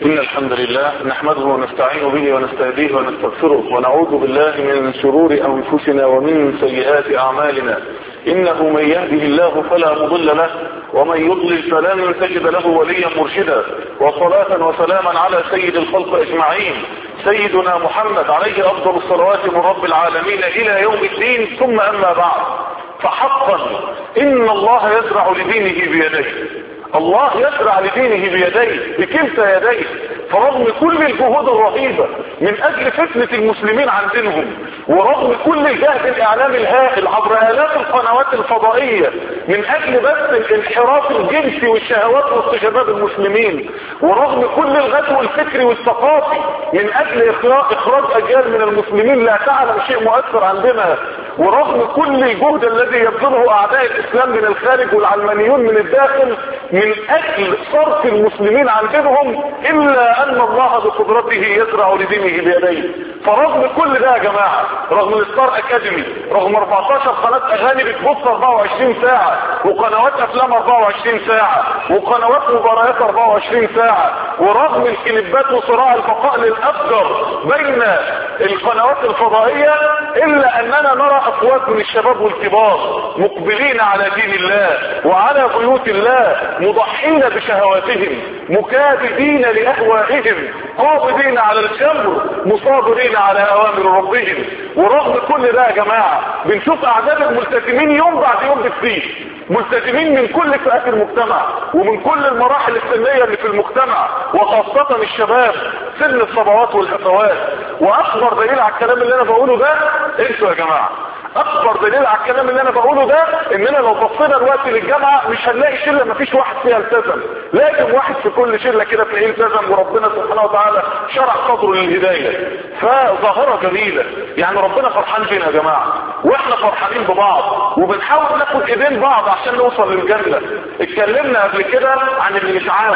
إن الحمد لله نحمده ونستعين به ونستهديه ونستغفره ونعوذ بالله من شرور أنفسنا ومن سيئات أعمالنا إنه من يهده الله فلا مضل له ومن يضلل فلن تجد له وليا مرشدا وصلاة وسلاما على سيد الخلق أجمعين سيدنا محمد عليه أفضل الصلوات من رب العالمين إلى يوم الدين ثم أما بعد فحقا إن الله يزرع لدينه بيديه الله يزرع لدينه بيديه بكلتا يديه فرغم كل الجهود الرهيبة من اجل فتنة المسلمين عن دينهم ورغم كل الجهد الاعلامي الهائل عبر الاف القنوات الفضائية من اجل بث الانحراف الجنسي والشهوات وسط شباب المسلمين ورغم كل الغزو الفكري والثقافي من اجل اخراج اجيال من المسلمين لا تعلم شيء مؤثر عندنا ورغم كل الجهد الذي يبذله اعداء الاسلام من الخارج والعلمانيون من الداخل من اجل صرف المسلمين عن دينهم الا ان الله بقدرته يزرع لدينه بيديه فرغم كل ده يا جماعة رغم الستار اكاديمي رغم 14 قناة اغاني بتبص 24 ساعة وقنوات افلام 24 ساعة وقنوات مباريات 24 ساعة ورغم الكليبات وصراع البقاء للافجر بين القنوات الفضائية الا اننا نرى افواج من الشباب والكبار مقبلين على دين الله وعلى بيوت الله مضحين بشهواتهم مكابدين لاهوائهم قابضين على الجمر مصابرين على اوامر ربهم ورغم كل ده يا جماعة بنشوف اعداد الملتزمين يوم بعد يوم بتزيد ملتزمين من كل فئات المجتمع ومن كل المراحل السنية اللي في المجتمع وخاصة الشباب سن الصبوات والحفوات واكبر دليل على الكلام اللي انا بقوله ده انتوا يا جماعة اكبر دليل على الكلام اللي انا بقوله ده اننا لو بصينا دلوقتي للجامعه مش هنلاقي شله ما فيش واحد فيها التزم لازم واحد في كل شله كده تلاقيه التزم وربنا سبحانه وتعالى شرح صدره للهدايه فظاهره جميله يعني ربنا فرحان بينا يا جماعه واحنا فرحانين ببعض وبنحاول ناخد ايدين بعض عشان نوصل للجنه اتكلمنا قبل كده عن اللي مش عاوز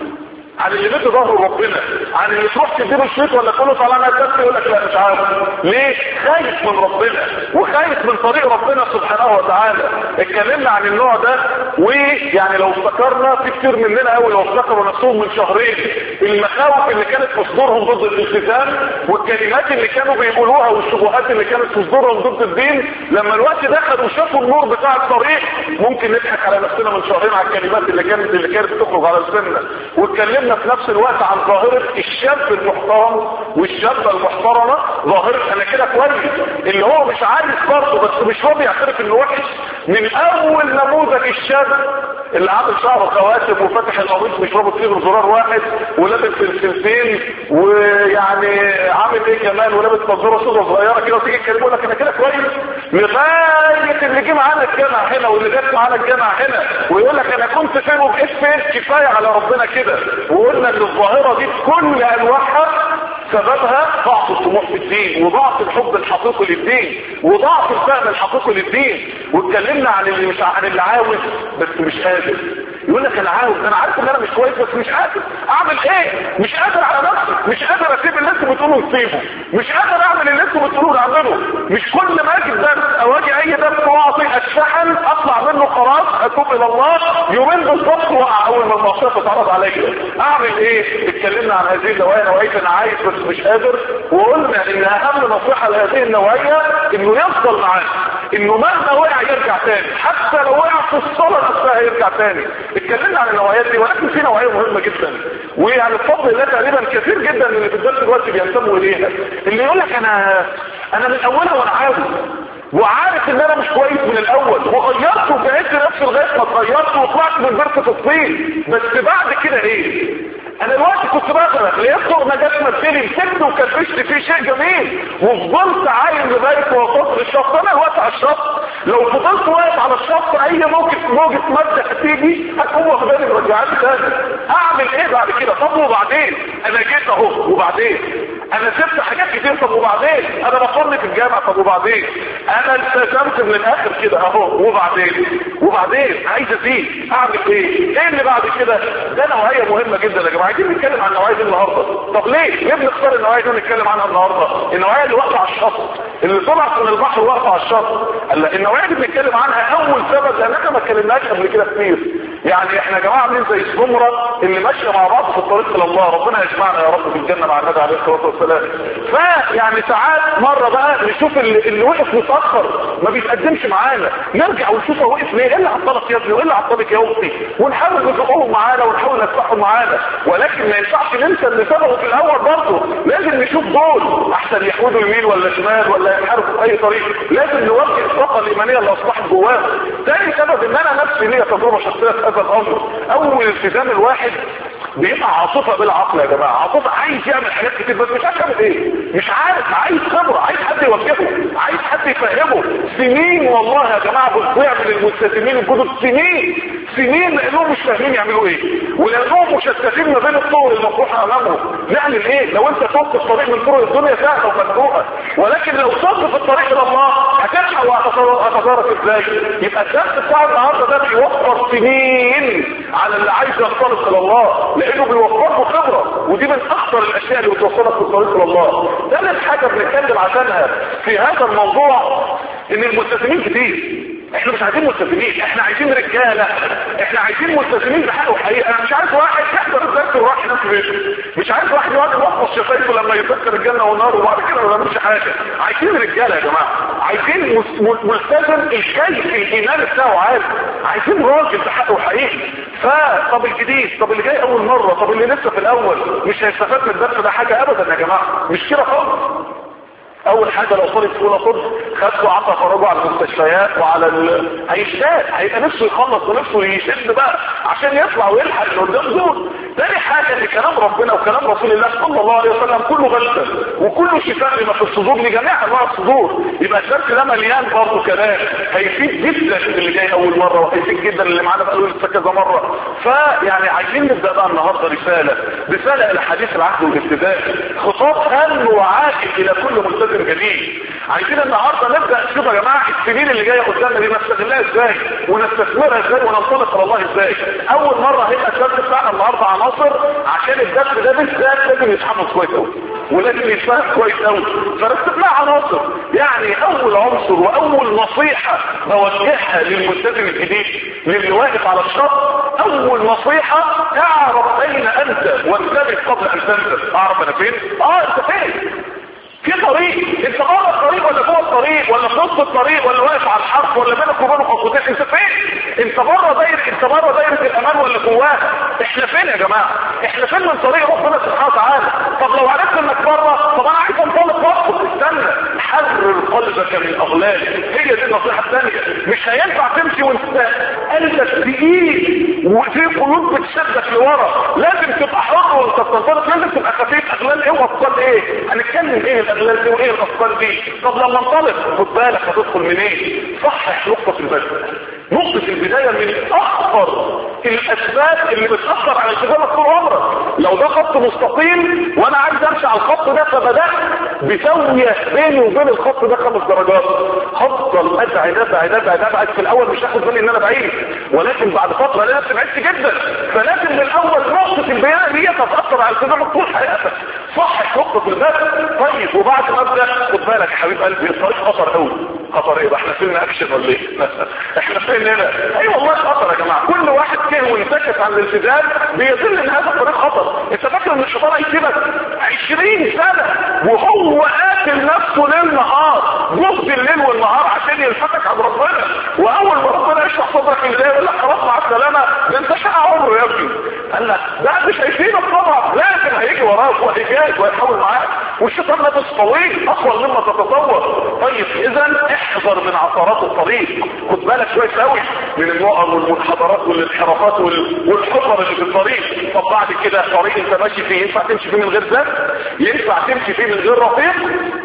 عن اللي مد ظهره ربنا عن اللي تروح تديله الشيط ولا تقول له طالع انا كفت يقول لك لا مش عارف ليه خايف من ربنا وخايف من طريق ربنا سبحانه وتعالى اتكلمنا عن النوع ده ويعني لو افتكرنا في كتير مننا قوي لو افتكروا نفسهم من شهرين المخاوف اللي كانت في صدورهم ضد الالتزام والكلمات اللي كانوا بيقولوها والشبهات اللي كانت في صدورهم ضد الدين لما الوقت دخل وشافوا النور بتاع الطريق ممكن نضحك على نفسنا من شهرين على الكلمات اللي كانت اللي كانت تخرج على لساننا واتكلمنا اتكلمنا في نفس الوقت عن ظاهرة الشاب المحترم والشابة المحترمة ظاهرة انا كده كويس اللي هو مش عايز برضه بس مش هو بيعترف انه وحش من اول نموذج الشاب اللي عامل شعره خواتم وفتح القميص مش رابط فيه زرار واحد ولابس سلسلتين ويعني عامل ايه كمان ولابس نظاره سودا صغيره كده وتيجي تكلمه لك انا كده كويس لغايه اللي جه معانا الجامع هنا واللي جت معانا الجامع هنا ويقول لك انا كنت فين وبقيت فين كفايه على ربنا كده وقلنا ان الظاهرة دي بكل انواعها سببها ضعف الطموح في الدين وضعف الحب الحقيقي للدين وضعف الفهم الحقيقي للدين واتكلمنا عن اللي مش عن اللي عاوز بس مش قادر يقول لك انا عاوز انا عارف ان انا مش كويس بس مش قادر اعمل ايه مش قادر على نفسي مش قادر اسيب اللي انتوا بتقولوا تسيبه مش قادر اعمل اللي انتوا بتقولوا اعمله مش كل ما اجي درس او اجي اي درس واعطي اتشحن اطلع منه خلاص اتوب الى الله يومين بالظبط واقع اول ما المعصيه تتعرض عليا اعمل ايه اتكلمنا عن هذه النوعيه نوعيه انا عايز بس مش قادر وقلنا ان اهم نصيحه لهذه النوعيه انه يفضل معانا انه مهما وقع يرجع تاني حتى لو وقع في الصلاه نفسها يرجع تاني اتكلمنا عن النوعيات دي ولكن في نوعيه مهمه جدا ويعني بفضل الله تقريبا كثير جدا من اللي في الدرس دلوقتي بينتموا اليها اللي يقول لك انا انا من اولها وانا عاوز وعارف ان انا مش كويس من الاول وغيرت وجهزت نفسي لغايه ما اتغيرت وطلعت من بركه الطين بس بعد كده ايه انا دلوقتي كنت بغرق ليذكر نجاة مثلي مسكت وكبشت فيه شيء جميل وفضلت عايم لغايه ما وصلت للشط انا الوقت على الشط لو فضلت واقف على الشط اي موجة موجة مادة هتيجي هتقوم واخداني مرجعاني تاني اعمل ايه بعد كده طب وبعدين انا جيت اهو وبعدين انا سبت حاجات كتير طب وبعدين انا بصلي في الجامعة طب وبعدين انا التزمت من الاخر كده اهو وبعدين وبعدين عايز ازيد اعمل ايه ايه اللي بعد كده ده نوعية مهمة جدا يا جماعة عايزين نتكلم عن النوعية دي النهاردة طب ليه ليه بنختار النوعية دي نتكلم عنها النهاردة النوعية اللي واقفة على الشط اللي طلعت من البحر واقفة على الشط قال النوعية دي بنتكلم عنها اول سبب لان احنا ما اتكلمناش قبل كده كتير يعني احنا يا جماعة عاملين زي الزمرة اللي ماشيه مع بعض في الطريق الى الله ربنا يجمعنا يا رب في الجنه مع النبي عليه الصلاه والسلام فيعني ساعات مره بقى نشوف اللي, اللي وقف متاخر ما بيتقدمش معانا نرجع ونشوف هو وقف ليه ايه اللي عطلك يا ابني وايه اللي عطلك يا اختي ونحاول نزقهم معانا ونحاول ندفعهم معانا ولكن ما ينفعش ننسى اللي سبقوا في الاول برضه لازم نشوف دول احسن يحودوا يمين ولا شمال ولا ينحرفوا في اي طريق لازم نوجه الطاقه الايمانيه اللي اصبحت جواهم تاني سبب ان انا نفسي ليا تجربه شخصيه في هذا الامر اول التزام الواحد بيبقى عاطفه بالعقل يا جماعه عاطفه عايز يعمل حاجات كتير بس مش عارف يعمل ايه مش عارف عايز خبره عايز حد يوجهه عايز حد يفهمه سنين والله يا جماعه بتضيع من الملتزمين الجدد سنين سنين لانهم مش فاهمين يعملوا ايه ولانهم مشتتين ما بين الطرق المطروحه امامهم نعمل ايه لو انت تقف في الطريق من طرق الدنيا سهله ومفتوحه ولكن لو صرت في الطريق الى الله هتلحق وهتتدارك ازاي يبقى الدرس بتاع النهارده ده بيوفر سنين على اللي عايز ينطلق الى الله لانه بيوفر له خبره ودي من اخطر الاشياء اللي بتوصلك في الطريق الى الله ثالث حاجه بنتكلم عشانها في هذا الموضوع ان الملتزمين كتير احنا مش عايزين ملتزمين احنا عايزين رجاله احنا عايزين ملتزمين بحق وحقيقه انا مش عايز واحد يحضر الدرس ويروح ينام في بيته مش عايز واحد يقعد يوقف شفايفه لما يفكر الجنه والنار وبعد كده ما يعملش حاجه عايزين رجاله يا جماعه عايزين ملتزم الكيف الايمان بتاعه عالي عايزين راجل بحق وحقيقي فطب الجديد طب اللي جاي اول مره طب اللي لسه في الاول مش هيستفاد من الدرس ده حاجه ابدا يا جماعه مش كده خالص اول حاجة لو طالب في اولى طب خدته عطى فرجه على المستشفيات وعلى ال... هيشتاق هيبقى نفسه يخلص ونفسه يشد بقى عشان يطلع ويلحق اللي قدام دول تاني حاجة ان كلام ربنا وكلام رسول الله صلى الله عليه وسلم كله غلبة وكله شفاء لما في الصدور لجميع انواع الصدور يبقى الدرس ده مليان برضه كلام هيفيد جدا اللي جاي اول مرة وهيفيد جدا اللي معانا بقاله لسه كذا مرة فيعني عايزين نبدا بقى النهارده رسالة رسالة الى حديث العهد والابتداء خطاب هام وعاجل الى كل ملتزم جديد عايزين النهارده نبدا نشوف يا جماعه السنين اللي جايه قدامنا دي نستغلها ازاي ونستثمرها ازاي وننطلق على الله ازاي اول مره هيبقى الدرس بتاعنا النهارده عناصر عشان الدرس ده بالذات لازم يتحفظ كويس قوي ولازم يتفهم كويس قوي فرتبناه عناصر يعني اول عنصر واول نصيحه بوجهها للملتزم الجديد للي واقف على الشط اول نصيحه اعرف اين انت وانتبه قبل ان تنزل اعرف انا فين اه انت فين في طريق انت بره الطريق ولا جوه الطريق ولا في نص الطريق ولا واقف على الحرف ولا بينك وبينه خطوتين انت فين انت بره دايره انت بره دايره الامان ولا جواها احنا فين يا جماعه احنا فين من طريق ربنا سبحانه وتعالى طب لو عرفت انك بره طب انا عايز انطلق برضه استنى حرر قلبك من اغلال هي دي النصيحه الثانيه مش هينفع تمشي وانت قلبك تقيل وفي قلوب بتشدك لورا لازم تبقى حر وانت بتنطلق لازم تبقى خفيف اغلال ايه واثقال ايه هنتكلم ايه الاغلال دي وايه الاثقال دي طب لما انطلق خد بالك هتدخل منين صحح نقطه البدء نقطة البداية من أخطر الأسباب اللي بتأثر على التزامك طول عمرك لو ده خط مستقيم وأنا عايز أمشي على الخط ده فبدأت بزاوية بيني وبين الخط ده خمس درجات هفضل أبعد أبعد أبعد أبعد في الأول مش هاخد بالي إن أنا بعيد ولكن بعد فترة أنا نفسي بعدت جدا فلازم من الأول نقطة البداية دي تتأثر على التزامك طول حياتك صحح نقطة البدء طيب وبعد ما أبدأ خد بالك يا حبيب قلبي الطريق خطر قوي خطر ايه ده احنا فيلم اكشن ولا ايه احنا فين هنا اي والله خطر يا جماعه كل واحد كده وانتكس عن الالتزام بيظن ان هذا الطريق خطر انت فاكر ان الشيطان هيسيبك 20 سنه وهو قاتل نفسه ليل نهار جهد الليل والنهار عشان يلفتك عن ربنا واول ما ربنا يشرح صدرك اللي يقول لك خلاص مع السلامه ده انت شقى عمره يا ابني قال لك ده مش هيسيبك طبعا لازم هيجي وراك وهيجاك وهيحاول معاك والشيطان نفس طويل اطول مما تتصور طيب اذا احذر من عثرات الطريق خد بالك كويس قوي من النقر والمنحدرات والانحرافات والحفر اللي في الطريق طب بعد كده طريق انت ماشي فيه ينفع تمشي فيه من غير ذات ينفع تمشي فيه من غير رفيق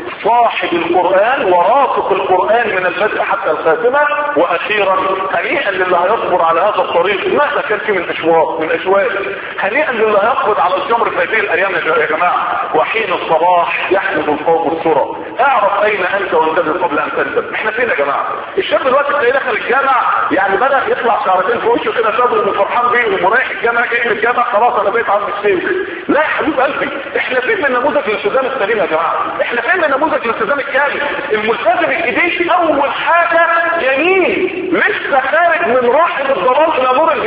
صاحب القرآن ورافق القرآن من البدء حتى الخاتمة واخيرا هنيئا للي هيصبر على هذا الطريق مهما كان فيه من اشواق من اشواق هنيئا للي هيقبض على الجمر في هذه الايام يا جماعة وحين الصباح يحمد الفوق السرى اعرف اين انت وانتبه قبل ان تندم احنا فين يا جماعة الشاب دلوقتي تلاقيه دخل الجامع يعني بدأ يطلع شعرتين في وشه كده شاب وفرحان بيه ورايح الجامع جاي من الجامع خلاص انا بقيت عم السيف لا يا حبيب قلبي احنا فين من نموذج الالتزام السليم يا جماعة احنا فين من نموذج الالتزام الكامل الملتزم الجديد اول حاجة يمين لسه خارج من رحم الضلال الى نور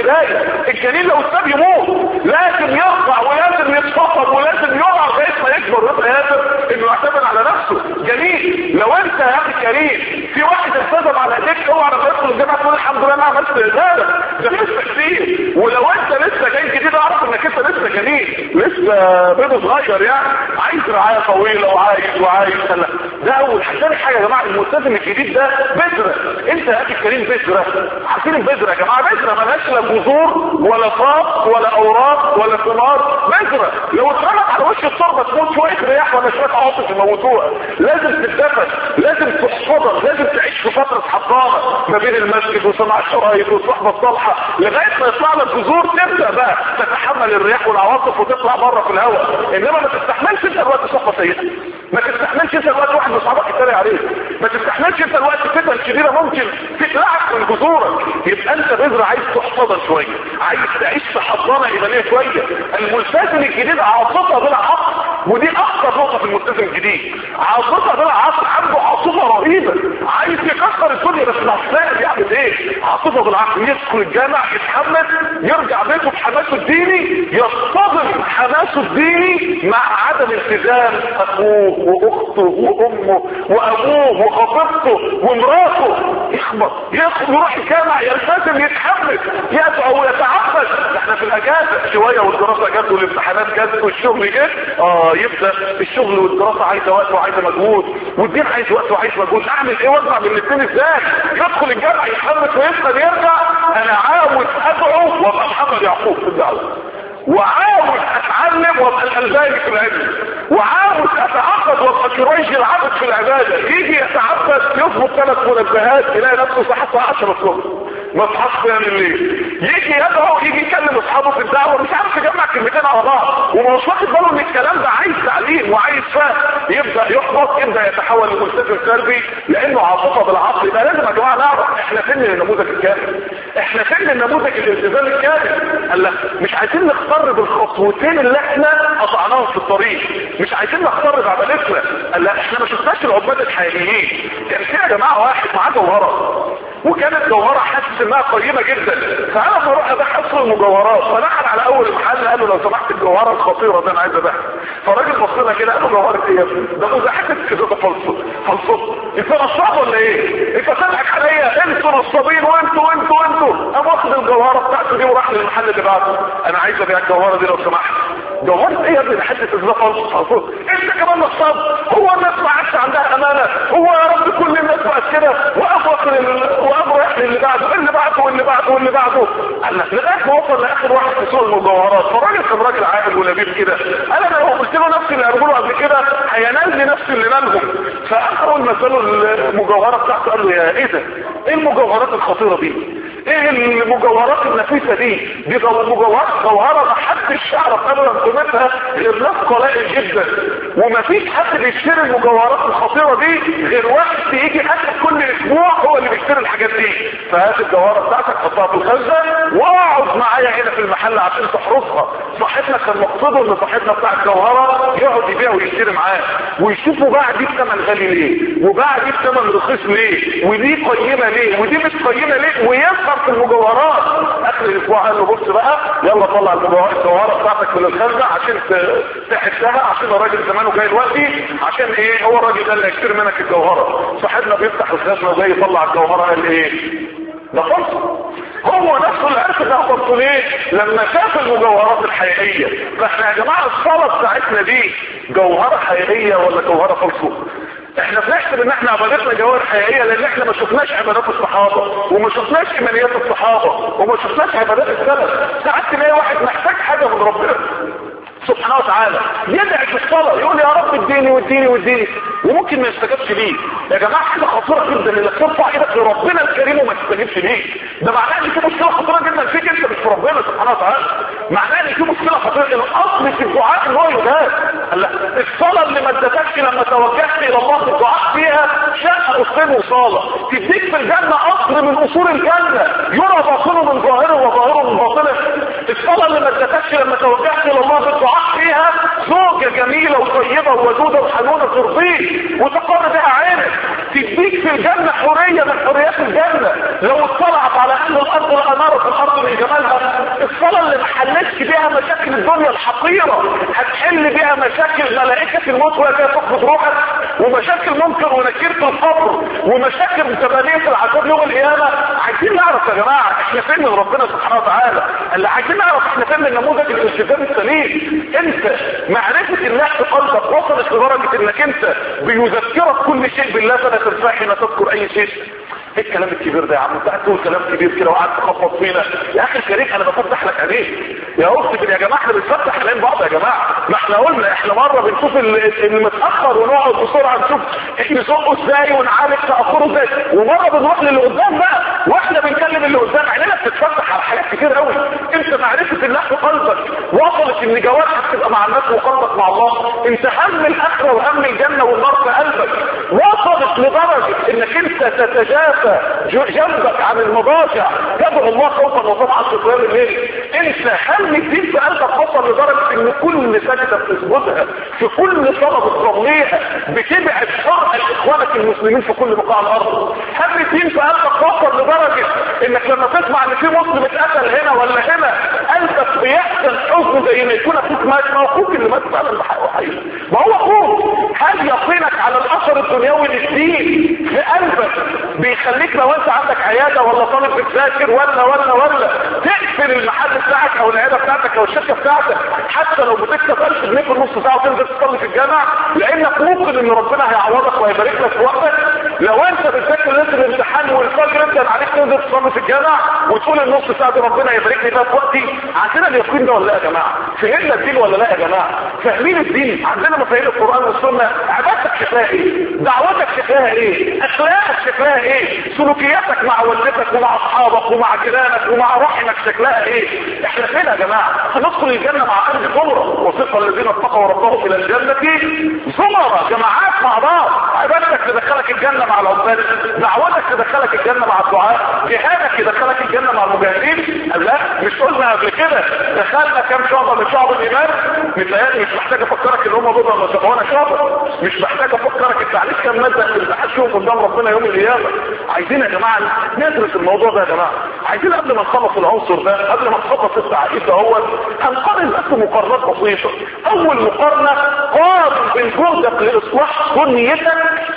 البدايه الجنين لو اتساب يموت لازم يرضع ولازم يتفطر ولازم يقع لغايه ما يكبر ويبقى قادر انه يعتمد على نفسه جميل لو انت يا اخي كريم في واحد التزم على ايديك اوعى لما يدخل الجامعه تقول الحمد لله انا عملت عباده ده لسه كتير ولو انت لسه جاي جديد اعرف انك انت لسه جنين لسه بيض صغير يعني عايز رعايه طويله وعايز وعايز لا ده اول حاجه ثاني حاجه يا جماعه الملتزم الجديد ده بذره انت يا اخي الكريم بذره عارفين البذره يا جماعه بذره ملهاش لا جذور ولا ساق ولا اوراق ولا ثمار بذره لو اترمت على وش التربه تموت شويه رياح ولا شويه عواصف يموتوها لازم تتدفن لازم تحفظها لازم تعيش في فتره حضانه ما بين المسجد وسماع الشرايط والصحبه الصالحه لغايه ما يطلع لك جذور تبدا بقى تتحمل الرياح والعواصف وتطلع بره في الهواء انما ما تستحملش انت الوقت صحبه سيئه ما تستحملش انت الوقت واحد من اصحابك يتريق عليك ما تستحملش انت الوقت فتن شديده ممكن تقلعك من جذورك يبقى انت بذره عايز تحفظها شويه عايز تعيش في حضانه ايمانيه شويه الملتزم الجديد عاصفه بلا عصر ودي اكثر نقطه في الملتزم الجديد عاصفه بلا عصر عنده عاصفه رهيبه عايز يكسر الدنيا بس مش فاهم يعمل ايه عاصفه بالعقل يدخل الجامع يتحمس يرجع بيته بحماسه الديني يصطدم حماسه الديني مع عدم التزام اخوه واخته وامه وابوه وخطيبته ومراته يخبط يدخل يروح الجامع يلتزم يتحمس يدعو ويتعبد احنا في الاجازه شويه والدراسه جت والامتحانات جت والشغل جه اه يبدا الشغل والدراسه عايزه وقت وعايزه مجهود والدين عايز وقت وعايز مجهود اعمل ايه واجمع بين الاثنين ازاي يدخل الجامع يتحمس ويسال يرجع انا عاوز ادعو وابقى محمد يعقوب في الدعوه وعاوز اتعلم وابقى الالباني في العلم وعاوز اتعقد وابقى كريش العبد في العباده يجي يتعبد يظبط ثلاث منبهات يلاقي نفسه صحى الساعه 10 الصبح ما صحاش يعمل الليل يجي يدعو يجي يكلم اصحابه في الدعوه مش عارف يجمع كلمتين على بعض وما مش واخد باله ان الكلام ده عايز تعليم وعايز فهم يبدا يحبط يبدا يتحول لملتزم سلبي لانه عاطفه بالعقل يبقى لازم يا جماعه نعرف احنا فين النموذج الكامل احنا فين النموذج الالتزام الكامل قال لا مش عايزين نختار بالخطوتين اللي احنا قطعناهم في الطريق مش عايزين نختار بعملتنا قال لا احنا ما شفناش العباد الحقيقيين كان في يا جماعه واحد معاه جوهره وكانت جوهره حاسس انها قيمه جدا فانا بروح ابحث له المجوهرات فدخل على اول محل قال له لو سمحت الجوهره الخطيره دي انا عايز ابيعها فالراجل بص لنا كده قال له جوهره ايه يا ابني ده مزاحمه كده ده فلسفه فلسفه انت نصاب ولا ايه انت تضحك عليا انتوا نصابين وانتوا وانتوا وانتوا قام واخد الجوهره بتاعته دي وراح للمحل اللي بعده انا عايز ابيع الجوهره دي لو سمحت جوهرة ايه يا ابني ده حته ده فلسفه انت كمان نصاب هو الناس ما عادش عندها امانه هو يا رب كل الناس بقت كده وقف وقف رايح للي بعده اللي بعده واللي بعده واللي بعده قال لك لغايه ما وصل لاخر واحد في سوق المجوهرات فالراجل كان راجل عاقل ولبيب كده قال انا لو قلت له نفس اللي قالوا له قبل كده هينال لي نفس اللي نالهم فاول ما ساله المجوهره بتاعته قال له يا ايه ده؟ ايه المجوهرات الخطيره دي؟ ايه المجوهرات النفيسه دي؟ دي مجوهرات جوهره ما حدش يعرف ابدا قيمتها غير ناس قلائل جدا ومفيش حد بيشتري المجوهرات الخطيره دي غير واحد يجي اخر كل اسبوع هو اللي بيشتري الحاجات دي فهات الجوهره بتاعتك حطها في الخزنه واقعد معايا هنا في المحل عشان تحرسها صاحبنا كان مقصده ان صاحبنا بتاع الجوهره يقعد يبيع ويشتري معاه ويشوفوا باع دي بثمن غالي ليه وباع دي بثمن رخيص ليه ودي قيمه ليه ودي مش قيمه ليه ويسهر في المجوهرات اخر الاسبوع قال له بص بقى يلا طلع الجوهره بتاعتك من الخزنه عشان تحسها عشان الراجل زمانه جاي دلوقتي عشان ايه هو الراجل ده اللي هيشتري منك الجوهره صاحبنا بيفتح الخزنه وجاي يطلع الجوهره قال ايه ده فرصه هو نفسه اللي عرف ده فرصه ليه لما شاف المجوهرات الحقيقيه فاحنا يا جماعه الصلاه بتاعتنا دي جوهره حقيقيه ولا جوهره فلسفه احنا بنحسب ان احنا عبادتنا جوهر حقيقيه لان احنا ما شفناش عبادات الصحابه وما شفناش ايمانيات الصحابه وما شفناش عبادات السلف ساعات تلاقي واحد محتاج حاجه من ربنا سبحانه وتعالى يدعي في الصلاة يقول يا رب اديني واديني واديني وممكن ما يستجابش ليه يا جماعة حاجة خطيرة جدا انك ترفع ايدك لربنا الكريم وما تستجيبش ليه ده معناه ان في مشكلة خطيرة جدا فيك انت مش في ربنا سبحانه وتعالى معناه ان في مشكلة خطيرة الاصل في الدعاء ان هو يجاب لا الصلاة اللي ما ادتكش لما توجهت الى الله في الدعاء فيها شقة اصلين وصالة تديك في الجنة اصل من اصول الجنة يرى باطنه من ظاهره وظاهره من باطنه الصلاة اللي ما ادتكش لما توجهت الى الله في الدعاء فيها زوجة جميلة وطيبة وودودة وحنونة ترضيك وتقر بها عينك تديك في الجنة حرية من حريات الجنة لو اطلعت على اهل الارض لانارة الارض من جمالها الصلاة اللي ما حلتش بيها مشاكل الدنيا الحقيرة هتحل بيها مشاكل ملائكة الموت وهي تقبض روحك ومشاكل منكر ونكير القبر ومشاكل متبانية العذاب يوم القيامة عايزين نعرف يا جماعة احنا فين من ربنا سبحانه وتعالى اللي عايزين نعرف احنا فين من نموذج الالتزام السليم انت معرفة الله في قلبك وصلت لدرجة انك انت بيذكرك كل شيء بالله فلا تنساه حين تذكر اي شيء ايه الكلام الكبير ده يا عم انت قاعد تقول كلام كبير كده وقاعد تخبط فينا يا اخي الكريم انا بفتح لك عينيك يا اختي يا جماعه احنا بنفتح عينين بعض يا جماعه ما احنا قلنا احنا مره بنشوف المتاخر ونقعد بسرعه نشوف نزقه ازاي ونعالج تاخره ازاي ومره بنروح للي قدام بقى واحنا بنكلم اللي قدام عينينا بتتفتح على حاجات كتير قوي انت معرفه الله في قلبك وصلت ان جوارحك تبقى مع الناس وقلبك مع الله انت هم الاخره وهم الجنه والنار في قلبك وصلت لدرجه انك انت تتجافى جنبك عن المضاجع تدعو الله خوفا وطمعا في قيام الليل انت هم الدين في قلبك وصل لدرجه ان كل سجده بتسجدها في كل صلاه بتصليها بتبعد شرع لاخوانك المسلمين في كل بقاع الارض هم الدين في قلبك وصل لدرجه انك لما تسمع ان في مسلم اتقتل هنا ولا هنا قلبك بيحزن حزن زي ما يكون اخوك مات ما هو اخوك اللي مات فعلا بحقه حي ما هو اخوك هل يقينك على الاثر الدنيوي للدين في قلبك بيخليك لو انت عندك عياده ولا طالب بتذاكر ولا ولا ولا تقفل المحل بتاعك او العياده بتاعتك او الشركه بتاعتك حتى لو بتكسب 1000 جنيه في نص ساعه وتنزل تصلي في الجامع لانك ممكن ان ربنا هيعوضك وهيبارك لك في وقتك لو انت بتذاكر ليله الامتحان والفجر انت عليك تنزل تصلي في الجامع وتقول النص ساعه دي ربنا يبارك لي فيها في وقتي عندنا اليقين ده ولا لا يا جماعه فهمنا الدين ولا لا يا جماعه فاهمين الدين عندنا مفاهيم القران والسنه عبادتك شكلها ايه دعوتك شكلها ايه اخلاقك شكلها ايه سلوكياتك مع والدتك ومع اصحابك ومع جيرانك ومع رحمك شكلها ايه احنا فين يا جماعه هندخل الجنه مع اهل زمره وصف الذين اتقوا ربهم الى الجنه زمره جماعات مع بعض عبادتك تدخلك الجنه مع العباد دعوتك تدخلك الجنه مع الدعاء جهادك يدخلك الجنه مع المجاهدين لا مش قلنا قبل كده دخلنا كام شعبه من شعب الايمان متهيألي مش محتاج افكرك ان هم بضع ولا سبعون شعبه مش محتاج افكرك انت عليك كام ماده في الامتحان فيهم قدام ربنا يوم القيامه عايزين يا جماعه ندرس الموضوع ده يا جماعه عايزين قبل ما نخلص العنصر ده قبل ما نخلص التعقيد ده هو هنقارن بس مقارنات بسيطه اول مقارنه قارن بين جهدك لاصلاح دنيتك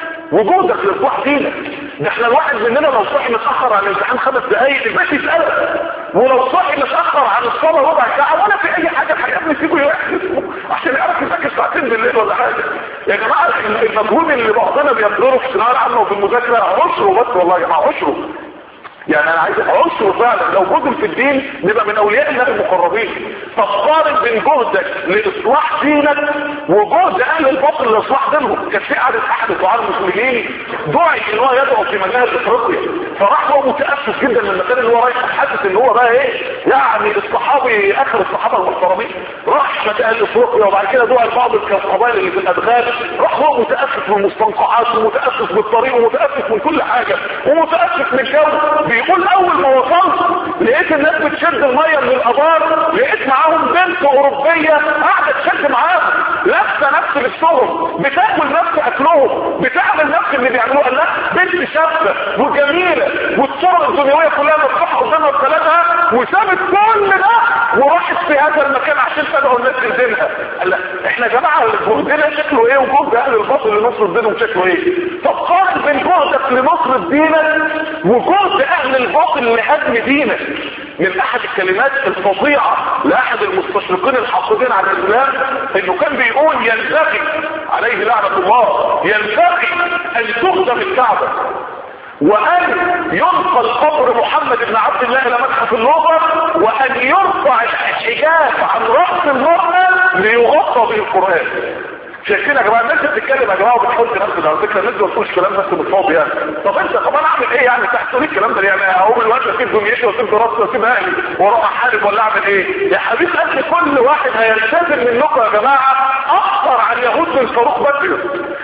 وجودك لاصلاح دينك ده احنا الواحد مننا لو صحي متاخر عن الامتحان خمس دقايق البيت يسالك ولو صحي متاخر عن الصلاه ربع ساعه ولا في اي حاجه الحاجات بتسيبه يحدث عشان يعرف يذاكر ساعتين بالليل ولا حاجه يا جماعه المجهود اللي بعضنا بيبذله في الثانويه العامه وفي المذاكره عشره بس والله يا جماعه عشره يعني انا عايز عنصر فعلا لو بذل في الدين نبقى من اولياء الله المقربين فقارن بين جهدك لاصلاح دينك وجهد اهل الباطل لاصلاح دينهم كان في قعده احد الدعاء المسلمين دعي ان هو يدعو في مناهج افريقيا فراح هو متاسف جدا من المكان اللي هو رايح حاسس ان هو بقى ايه يعني الصحابي اخر الصحابه المحترمين راح مكان افريقيا وبعد كده دعا لبعض القبائل اللي في الادغال راح هو متاسف من المستنقعات ومتاسف بالطريق ومتاسف من كل حاجه ومتاسف من الجو بيقول اول ما وصلت لقيت الناس بتشد الميه من الابار لقيت معاهم بنت اوروبيه قاعده تشد معاهم لابسه نفس لبسهم بتاكل نفس اكلهم بتعمل نفس اللي بيعملوه قال لا بنت شابه وجميله والصور الدنيويه كلها مفتوحه قدامها بثلاثها وسابت كل ده وراحت في هذا المكان عشان تدعو الناس لدينها قال لا احنا يا جماعه جهدنا شكله ايه وجهد اهل الباطل لنصر دينهم شكله ايه طب قارن بين جهدك لنصر دينك وجهد اهل الباطل لهدم دينك من احد الكلمات الفظيعه لاحد المستشرقين الحاقدين على الاسلام انه كان بيقول ينبغي عليه لعنه الله ينبغي ان تخدم الكعبه وان ينقل قبر محمد بن عبد الله الى متحف اللغه وان يرفع الحجاب عن راس اللغه ليغطى به القران شايفين يا جماعه الناس بتتكلم يا جماعه وبتحط نفسها على فكره الناس ما بتقولش كلام بس بالفاضي يعني طب انت طب انا اعمل ايه يعني تحت ليه الكلام ده يعني اقوم الوقت اسيب دنيتي واسيب دراستي واسيب اهلي واروح احارب ولا اعمل ايه يا حبيب قلبي كل واحد هيلتزم منكم يا جماعه اكثر عن يهود من صاروخ بدر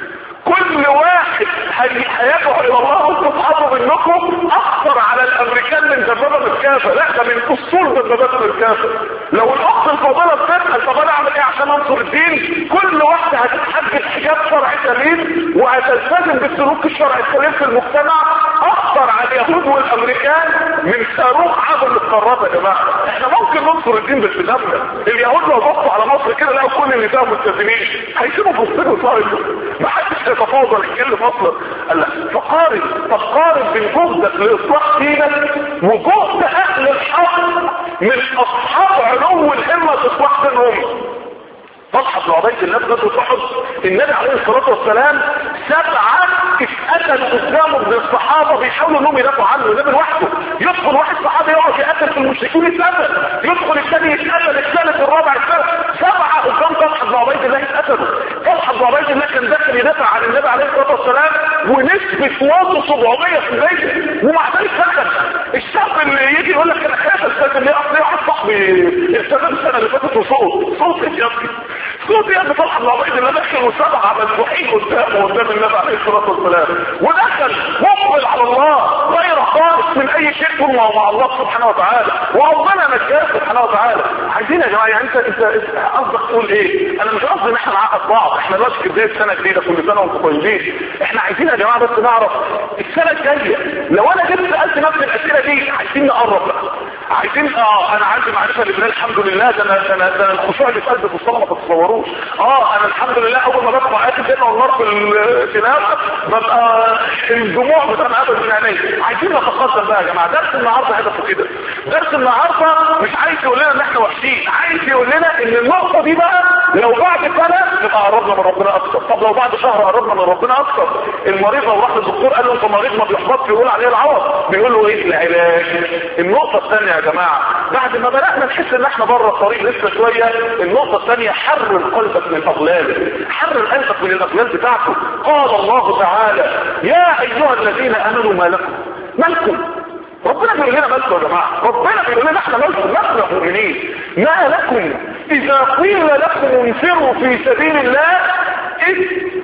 كل واحد هيدعو الى الله وانتم اصحابه منكم اكثر على الامريكان من دبابه الكافه لا ده من اصول دبابات الكافه لو الاخت الفاضله بتسال طب انا اعمل ايه عشان انصر الدين كل واحده هتتحجب حجاب شرعي سليم وهتلتزم بالسلوك الشرعي السليم في المجتمع اكثر خطر على اليهود والامريكان من صاروخ عدم القارات يا جماعه احنا ممكن ننصر الدين بالتدمر اليهود لو بصوا على مصر كده لقوا كل النساء ملتزمين هيسيبوا فلسطين ويطلعوا ما حدش هيتفاوض يتكلم اصلا قال لا فقارن طب قارن بين جهدك لاصلاح دينك وجهد اهل الحق من اصحاب علو الهمه في اصلاح دينهم طلحه بن عبيد الله في غزوه احد النبي عليه الصلاه والسلام سبعه اتقتلوا قدامه من الصحابه بيحاولوا انهم يدافعوا عنه النبي لوحده يدخل واحد صحابي يقعد يقتل في المشركين يتقتل يدخل الثاني يتقتل الثالث الرابع الثالث سبعه قدام طلحه بن عبيد الله اتقتلوا طلحه بن عبيد الله كان داخل يدافع عن النبي عليه الصلاه والسلام ونسبه وزنه 700% ومع ذلك دخل الشاب اللي يجي يقول لك انا خايف استاذن ليه اصل واحد صاحبي التزم السنه اللي فاتت وصوت صوت ايه يا ابني صوت يا ابني طلحه بن عبيد الله دخل وسبعه مذبوحين قدامه قدام النبي عليه الصلاه والسلام ودخل مقبل على الله غير خالص من اي شيء طول ما هو مع الله سبحانه وتعالى وربنا نجاه سبحانه وتعالى عايزين يا جماعه يعني انت انت قصدك تقول ايه انا مش قصدي ان احنا نعقد بعض احنا دلوقتي في بدايه سنه جديده كل سنه وانتم طيبين احنا عايزين يا جماعه بس نعرف السنه الجايه لو انا جبت سالت نفس الاسئله دي عايزين نقرب بقى عايزين اه انا عندي معرفه بالله الحمد لله ده انا ده انا ده أنا الخشوع اللي في قلبي في الصلاه ما تتصوروش اه انا الحمد لله اول ما بدخل ايات الجنه والنار في التلاوه ببقى الدموع بتنقبل من عيني عايزين نتقدم بقى يا جماعه درس النهارده هدفه كده درس النهارده مش عايز يقول لنا ان احنا وحشين عايز يقول لنا ان النقطه دي بقى لو بعد سنه نبقى قربنا من ربنا اكتر طب لو بعد شهر قربنا من ربنا اكتر المريض لو راح للدكتور قال له انت مريض ما بيحبطش يقول عليه العوض بيقول له ايه العلاج النقطه الثانيه يا جماعه بعد ما بدانا نحس ان احنا بره الطريق لسه شويه النقطه الثانيه حرر قلبك من اغلاله حرر قلبك من الاغلال بتاعته قال الله تعالى يا ايها الذين امنوا ما لكم مالكم ربنا بيقول لنا مالكم يا جماعه ربنا بيقول لنا احنا مالكم نحن مؤمنين ما لكم اذا قيل لكم انفروا في سبيل الله اذ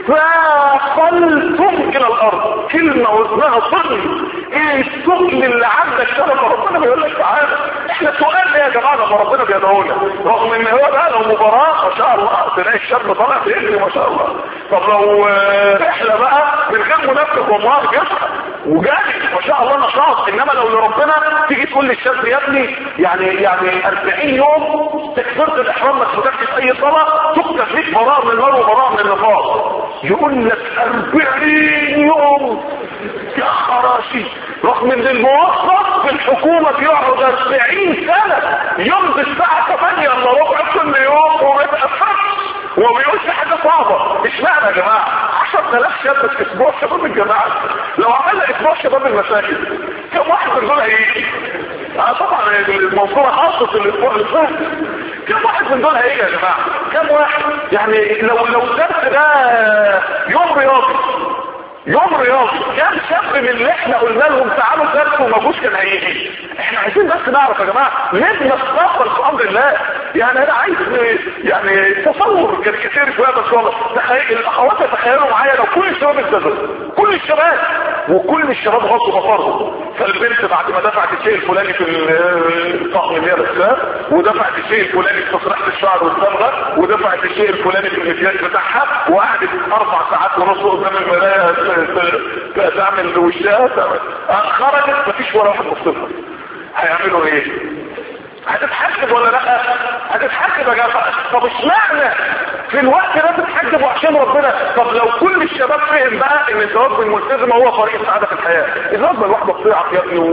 فاقلتم الى الارض كلمه وزنها صغر ايه الثقل اللي عندك ده لما ربنا بيقول لك تعالى احنا سؤال يا جماعه لما ربنا بيدعونا رغم ان هو بقى لو مباراه ما شاء الله تلاقي الشاب طالع بيجري ما شاء الله طب لو رحله بقى من غير منافق والله بيصحى وجاري ما شاء الله نشاط انما لو لربنا تيجي تقول للشاب يا ابني يعني يعني 40 يوم تكبيره الاحرام ما تفوتكش في اي صلاه تكتب فيك براءه من النار وبراءه من النفاق يقول لك 40 يوم يا خراشي رغم ان الموظف في الحكومة بيقعد 40 سنة يمضي الساعة 8 الا ربع كل يوم وما يتأثرش وما بيقولش حاجة صعبة اشمعنى يا جماعة 10000 شاب في اسبوع شباب الجماعة لو عملنا اسبوع شباب المساجد كم واحد من دول هيجي؟ اه طبعا الموضوع خاصة الاسبوع اللي فات كم واحد من دول هيجي يا جماعة؟ كم واحد؟ يعني لو لو الدرس ده يوم رياضي يوم رياضي كام شاب من اللي احنا قلنا لهم تعالوا درس وما جوش كان هيجي احنا عايزين بس نعرف يا جماعه لازم نتفضل في امر الله يعني انا عايز يعني تصور كاريكاتير شويه بس والله تخيل الاخوات يتخيلوا معايا لو كل الشباب التزموا كل الشباب وكل الشباب غضوا بصرهم فالبنت بعد ما دفعت الشيء الفلاني في الطقم اللي هي لابساه ودفعت الشيء الفلاني في تصريحه الشعر والصبغه ودفعت الشيء الفلاني في المكياج بتاعها وقعدت اربع ساعات ونص قدام المرايه تعمل وشها تعمل خرجت مفيش ولا واحد مصطفى هيعملوا ايه هتتحجب ولا لا هتتحجب يا جماعه طب اشمعنى في الوقت ده تتحجبوا عشان ربنا طب لو كل الشباب فهم بقى ان الزواج بالملتزمه هو طريق السعاده في الحياه الزواج بالواحده تطيعك يا ابني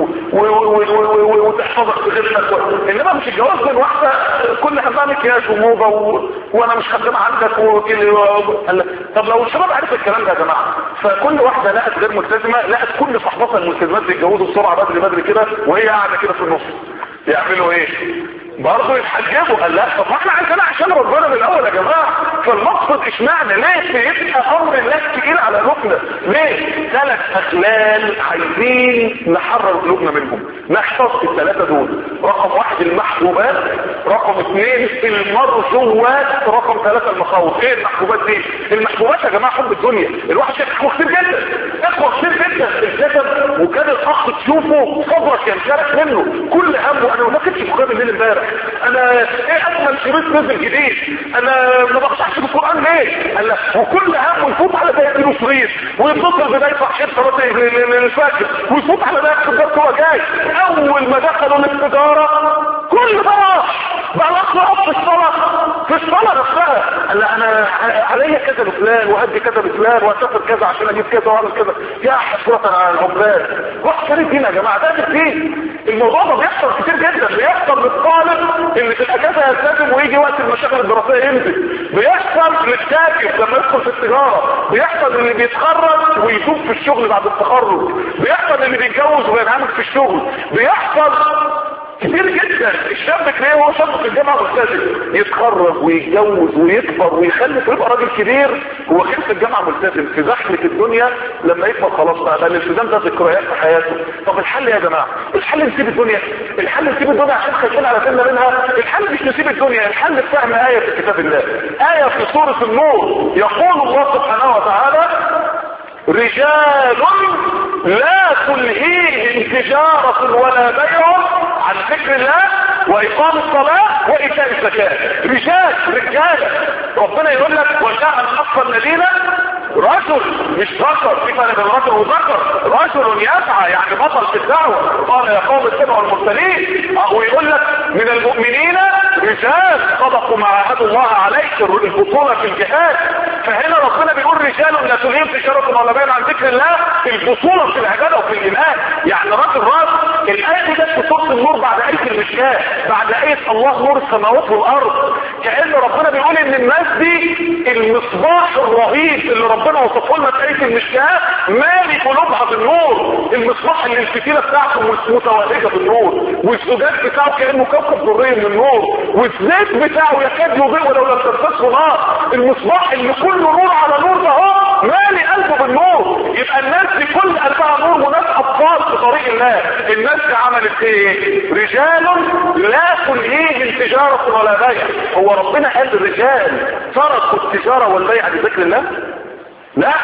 وتحفظك في خدمتك انما مش الجواز بين واحده كل همها مكياج وموضه و... وانا مش خدامه عندك وكده طب لو الشباب عرف الكلام ده يا جماعه فكل واحده لقت غير ملتزمه لقت كل صحباتها الملتزمات بيتجوزوا بسرعه بدري بدري كده وهي قاعده كده في النص يعملوا ايه برضه يتحجبوا قال لا طب ما احنا عايزينها عشان ربنا من الاول يا جماعه فالمقصد اشمعنى ليه بيبقى امر الناس تقيل على قلوبنا ليه ثلاث اخلال عايزين نحرر قلوبنا منهم نحفظ الثلاثه دول رقم واحد المحبوبات رقم اثنين المرجوات رقم ثلاثه المخاوف ايه المحبوبات دي المحبوبات يا جماعه حب الدنيا الواحد شايف اخوه كتير جدا اخوه كتير جدا الجسد وكان الاخ تشوفه صبرك ينشرك منه كل همه انا ما كنتش مقابل بالليل امبارح انا ايه اجمل شريط نزل جديد انا ما بقطعش بالقران ليه قال لا وكل هم يفوت على ده يديله شريط ويتصل بدايه صحيح صلاه الفجر ويفوت على ده ياخد درس هو جاي اول ما دخلوا التجاره كل ده راح بقى اقرا في الصلاه في الصلاه نفسها قال لا انا عليا كذا لفلان وهدي كذا لفلان واسافر كذا عشان اجيب كذا واعمل كذا يا حسرة على العمال روح شريك هنا يا جماعه ده الدين الموضوع ده بيحصل كتير جدا بيحصل للطالب اللي في الاجازه يلتزم ويجي وقت المشاغل الدراسيه ينزل بيحصل للكاتب لما يدخل في التجاره بيحصل اللي بيتخرج ويتوب في الشغل بعد التخرج بيحصل اللي بيتجوز وينعمل في الشغل بيحصل كتير جدا الشاب تلاقيه هو شاب في الجامعه ملتزم يتخرج ويتجوز ويكبر ويخلف ويبقى راجل كبير هو كان في الجامعه ملتزم في زحمه الدنيا لما يكبر خلاص بقى بقى الالتزام ده ذكريات في حياته طب الحل يا جماعه الحل نسيب الدنيا الحل نسيب الدنيا عشان خايفين على سنه منها الحل مش نسيب الدنيا الحل في فهم ايه في كتاب الله ايه في سوره النور يقول الله سبحانه وتعالى رجال لا تلهيهم تجارة ولا بيع عن ذكر الله وإقام الصلاة وإيتاء الزكاة رجال رجالة ربنا يقول لك وجاء من أقصى المدينة رجل مش ذكر في فرق بين رجل وذكر رجل يسعى يعني بطل في الدعوة قال يا قوم اتبعوا المرسلين ويقول لك من المؤمنين رجال صدقوا ما عاهدوا الله عليه البطولة في الجهاد فهنا ربنا بيقول رجال لا تلهيهم تجارة ولا بيع عن ذكر الله البطولة في العبادة وفي الإيمان يعني راجل راس الآية دي جت في سورة النور بعد آية المشكاة بعد آية الله نور السماوات والأرض كأن ربنا بيقول إن الناس دي المصباح الرهيب اللي ربنا وصفه لنا في آية المشكاة مالي قلوبها بالنور المصباح اللي الفتيلة بتاعته متوهجة بالنور والزجاج بتاعه كأنه كوكب ذري من النور والزيت بتاعه يكاد يضيء ولو لم تمسسه نار المصباح اللي كله نور على نور ده هو مالي قلبه بالنور يبقى الناس دي كل قلبها نور وناس اطفال في طريق الله الناس دي عملت ايه رجال لا تلهيهم تجارة ولا بيع هو ربنا قال الرجال تركوا التجارة والبيع لذكر الله لا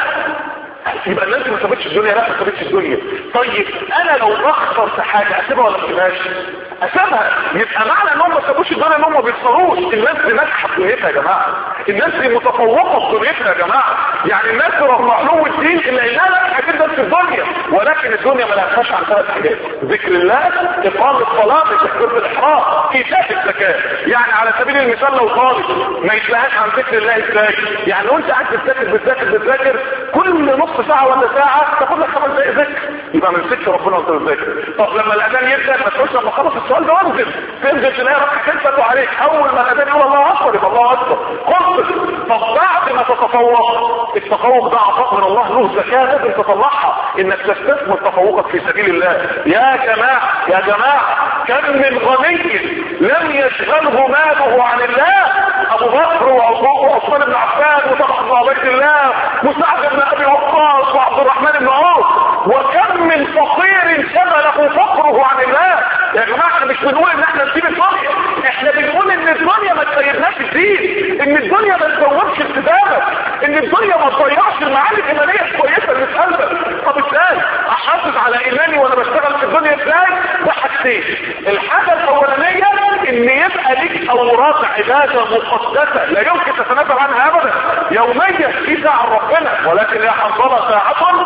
يبقى الناس ما سابتش الدنيا لا ما سابتش الدنيا طيب انا لو اخسرت حاجه اسيبها ولا ما اسيبهاش اسيبها يبقى معنى انهم ما سابوش الدنيا انهم ما بيخسروش الناس دي ناجحه في دنيتها يا جماعه الناس دي متفوقه في دنيتها يا جماعه يعني الناس رغم علو الدين الا انها ناجحه جدا في الدنيا ولكن الدنيا ما لهاش عن ثلاث حاجات ذكر الله اقام الصلاه تكبيره الاحرام ايتاء الزكاه يعني على سبيل المثال لو طالب ما يتلهاش عن ذكر الله ازاي يعني لو انت قاعد بتذاكر بتذاكر بتذاكر كل نص ساعه ولا ساعه تاخد لك خمس دقائق ذكر يبقى ما مسكتش ربنا وانت بتذاكر طب لما الاذان يبدا ما تقولش لما خلص السؤال ده وانزل تنزل تلاقي ركعتين فاتوا عليك اول ما الاذان يقول الله اكبر يبقى الله اكبر قلت طب بعد ما تتفوق التفوق ده عطاء من الله له زكاه لازم تطلعها انك تستثمر تفوقك في سبيل الله يا جماعه يا جماعه كم من غني لم يشغله ماله عن الله ابو بكر وعثمان بن عفان وطلحه بن عبيد الله وسعد بن ابي وقاص وعبد الرحمن بن عوف وكم من فقير شغله فقره عن الله يا جماعه احنا مش بنقول ان احنا نسيب الدنيا احنا بنقول ان الدنيا ما تسيبناش الدين ان الدنيا ما تزودش التزامك ان الدنيا ما تضيعش المعاني الايمانيه الكويسه اللي في قلبك طب ازاي احافظ على ايماني وانا بشتغل في الدنيا ازاي بحاجتين الحاجه الاولانيه ان يبقى ليك اوراق عباده مقدسه لا يمكن تتنازل عنها ابدا يوميا في ساعه ربنا ولكن يا حنظله ساعه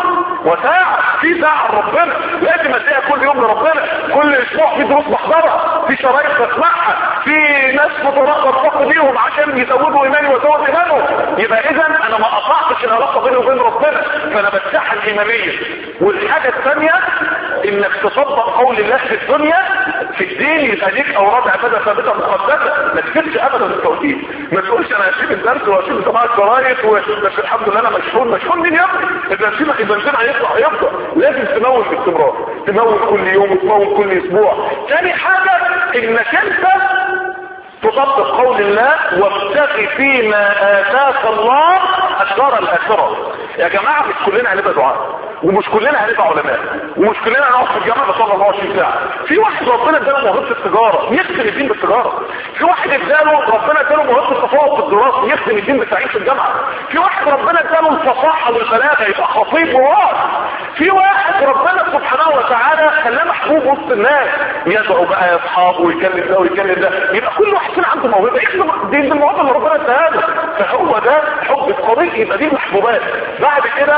وساعه في ساعه ربنا لازم اديها كل يوم لربنا كل اسبوع في دروس محضره في شرايط بسمعها في ناس مترقب بيهم عشان يزودوا ايماني وازود ايمانهم يبقى اذا انا ما قطعتش العلاقه بيني وبين ربنا فانا بتسحل ايمانيه والحاجه الثانيه انك تطبق قول الله في الدنيا في الدين يبقى ليك اوراق عباده ثابته مقدسه ما تسيبش ابدا التوحيد ما تقولش انا هسيب الدرس وهسيب سماع الشرايط بس الحمد لله انا مشحون مشحون مين يا ابني البنزين البنزين هيطلع هيفضل لازم تمول باستمرار تمول كل يوم وتمول كل اسبوع ثاني حاجه انك انت تطبق قول الله وابتغي فيما اتاك الله الدار الاخره يا جماعه مش كلنا هنبقى دعاء ومش كلنا هنبقى علماء ومش كلنا هنقعد في الجامعه بس 24 ساعه في واحد ربنا اداله موهبه التجاره يخدم الدين بالتجاره في واحد اداله ربنا اداله موهبه التفوق في الدراسه يخدم الدين بالتعليم في الجامعه في واحد ربنا اداله الفصاحه والبلاغه يبقى خطيب وواعظ في واحد ربنا سبحانه وتعالى خلاه محبوب وسط الناس يدعو بقى يا اصحابه ويكلم ده ويكلم ده يبقى كل واحد فينا عنده موهبه يخدم الدين بالموهبه اللي ربنا اداها له فهو ده حب الطريق يبقى دي المحبوبات بعد كده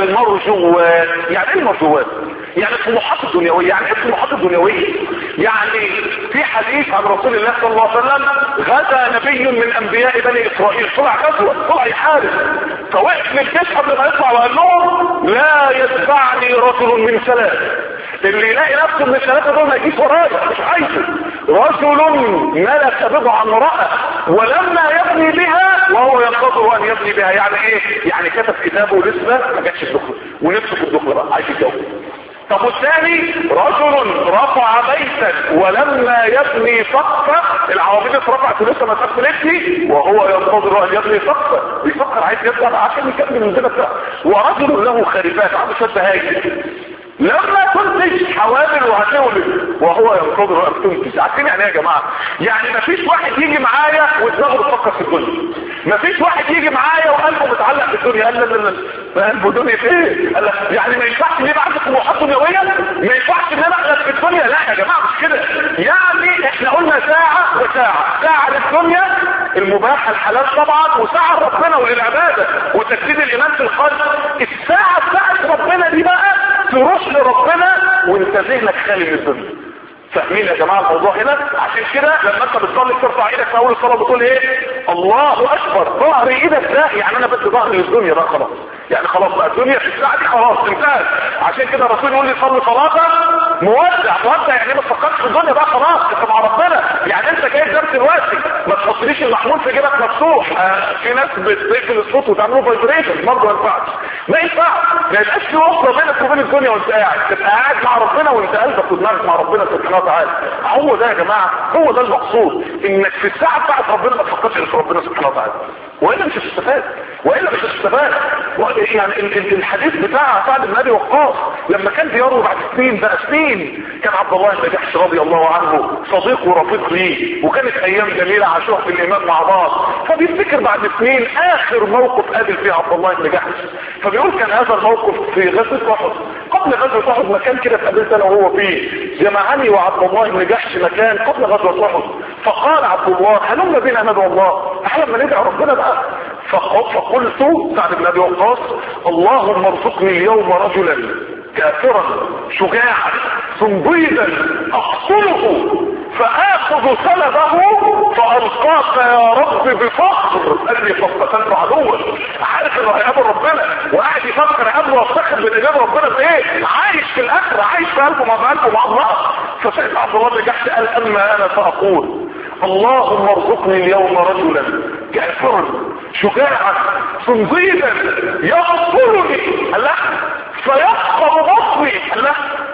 المرجوات يعني ايه المرجوات يعني الطموحات الدنيويه يعني ايه الطموحات الدنيويه يعني في حديث عن رسول الله صلى الله عليه وسلم غدا نبي من انبياء بني اسرائيل طلع غزوه طلع يحارب فوقف للجيش قبل ما يطلع وقال لهم لا يتبعني رجل من ثلاث اللي يلاقي نفسه من الثلاثه دول ما يجيش ورايا مش عايزه رجل ملك بضع امراه ولما يبني بها وهو ينتظر ان يبني بها يعني ايه يعني كتب كتابه لسه ما جاتش الدخل ونفسه في الدخل بقى عايز يتجوز طب والثاني رجل رفع بيتا ولما يبني سقفا العواميد اترفعت ولسه ما اتقفلتش وهو ينتظر ان يبني سقفا بيفكر عايز يبدا عشان يكمل الزنا بتاعه ورجل له خريفات عنده شويه بهايم لما تنتج حوامل وهتولد وهو ينتظر ان تنتج عارفين يعني ايه يا جماعه يعني مفيش واحد يجي معايا ودماغه بتفكر في الدنيا مفيش واحد يجي معايا وقلبه متعلق بالدنيا قال لا لا لا قلبه دنيا ايه قال لا يعني ما ينفعش ان يبقى عندك طموحات دنيويه ما ينفعش ان انا اغلب في الدنيا لا يا جماعه مش كده يعني احنا قلنا ساعه وساعه ساعه للدنيا المباح الحلال طبعا وساعه لربنا وللعباده وتجديد الايمان في القلب الساعه بتاعت ربنا دي بقى تروح لربنا وانت ذهنك خالي من الدنيا فاهمين يا جماعه الموضوع هنا عشان كده لما انت بتصلي ترفع ايدك في اول الصلاه بتقول ايه الله اكبر ظهر ايدك ده يعني انا بدي ظهر للدنيا بقى خلاص يعني خلاص بقى الدنيا في الساعه دي خلاص انتهت عشان كده الرسول يقول لي صلي صلاه مودع مودع يعني ما تفكرش في الدنيا بقى خلاص انت مع ربنا يعني انت جاي درس دلوقتي ما تحطليش المحمول في جيبك مفتوح آه في ناس بتقفل الصوت وتعمله فايبريشن برضه ما ينفعش ما ينفعش ما يبقاش في وصله بينك وبين الدنيا وانت قاعد تبقى قاعد مع ربنا وانت قلبك ودماغك مع ربنا سبحانه وتعالى هو ده يا جماعه هو ده المقصود انك في الساعه بتاعت ربنا ما تفكرش في ربنا سبحانه وتعالى والا مش هتستفاد والا مش هتستفاد يعني الحديث بتاع سعد بن ابي وقاص لما كان دياره بعد سنين بقى سنين كان عبد الله بن جحش رضي الله عنه صديق ورفيق ليه وكانت ايام جميله عاشوها في الايمان مع بعض فبيفتكر بعد سنين اخر موقف قابل فيه عبد الله بن جحش فبيقول كان هذا الموقف في غزوه احد قبل غزوه احد مكان كده اتقابلت انا وهو فيه جمعني وعبد الله بن جحش مكان قبل غزوه احد فقال عبد الله هلم بنا ندعو الله احنا لما ندعو ربنا بقى فقلت سعد بن ابي وقاص اللهم ارزقني اليوم رجلا كافرا شجاعا صنبيدا اقتله فاخذ سلبه فالقاك يا رب بفخر اني فقتلت عدوا عارف انه هيقابل ربنا وقاعد يفكر قبل وافتخر بالاجابه ربنا بايه عايش في الاخره عايش في قلبه مع قلبه مع الله فسيدنا عبد الله بن جحش قال اما انا فاقول اللهم ارزقني اليوم رجلا كافرا شجاعا صنديدا يقتلني لا فيقطع بطني لا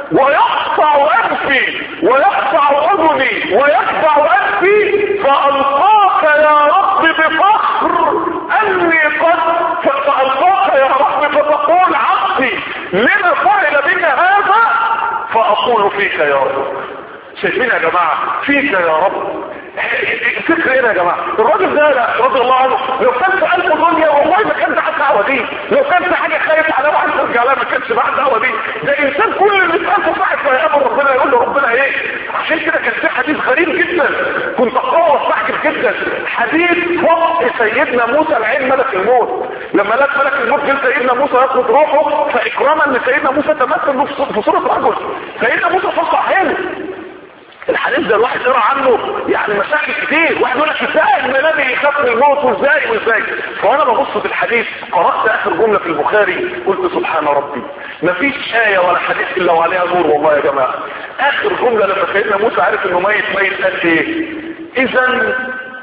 ويقطع انفي ويقطع اذني ويقطع انفي فالقاك يا رب بفخر اني قد فالقاك يا رب فتقول عبدي لما فعل بك هذا فاقول فيك يا رب شايفين يا جماعه فيك يا رب فكر ايه يا جماعه الراجل ده رضي الله عنه لو كان في قلبه دنيا والله ما كان بعد الدعوه دي لو كان في حاجه خايف على واحد ترجع لها ما كانش بعد الدعوه دي ده انسان كل اللي في قلبه صاحب فيقابل ربنا يقول له ربنا ايه عشان كده كان في حديث غريب جدا كنت اقراه واستعجب جدا حديث وقت سيدنا موسى العين ملك الموت لما لقى ملك الموت جه سيدنا موسى ياخد روحه فاكراما لسيدنا موسى تمثل في صوره رجل سيدنا موسى فصح عينه الحديث ده الواحد يقرا عنه يعني مشاكل كتير واحد يقول لك ازاي ان النبي يخاف من الموت وازاي وازاي فانا ببص في الحديث قرات اخر جمله في البخاري قلت سبحان ربي مفيش ايه ولا حديث الا وعليها نور والله يا جماعه اخر جمله لما سيدنا موسى عرف انه ميت ميت قال ايه اذا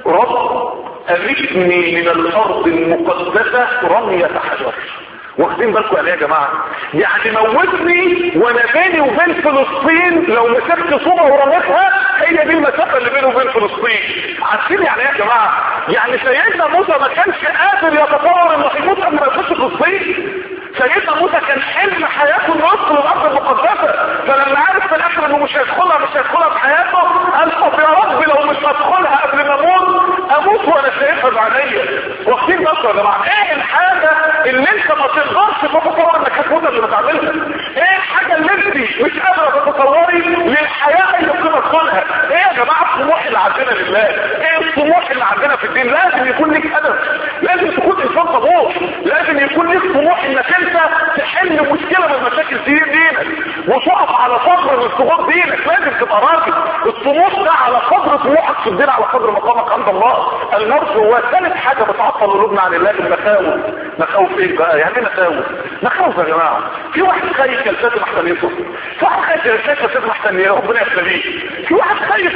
رب ارثني من الارض المقدسه رميه حجر واخدين بالكم يعني ايه يا جماعه يعني موتني وانا بيني وبين فلسطين لو مسكت صوره ورميتها هي دي المسافه اللي بيني وبين فلسطين عارفين يعني ايه يا جماعه يعني سيدنا موسى ما كانش قادر يتصور انه هيموت قبل ما يخش فلسطين سيدنا موسى كان حلم حياته يدخل الارض المقدسه فلما عرف في الاخر انه مش هيدخلها مش هيدخلها في حياته قال طب يا رب لو مش هدخلها قبل ما اموت اموت وانا شايفها بعينيا واخدين بالكم يا جماعه ايه الحاجه اللي انت ما تقدرش تتصور انك هتموت قبل ما تعملها ايه الحاجه اللي انت مش قادره تتصوري للحياه اللي بتدخلها ايه يا جماعه الطموح اللي عندنا لله ايه الطموح اللي عندنا في الدين لازم يكون لك هدف لازم تكون انسان طموح لازم يكون لك طموح انك انت تحل مشكله من مشاكل دين دينك وتقف على قدر من ثغور دينك لازم تبقى راجل الطموح ده على قدر طموحك في الدين على قدر مقامك عند الله المرض هو ثالث حاجه بتعطل قلوبنا عن الله المخاوف مخاوف ايه بقى يعني ايه مخاوف مخاوف يا جماعه في واحد خايف يلتزم احسن يصف في واحد خايف يلتزم احسن ربنا يبتليه في واحد خايف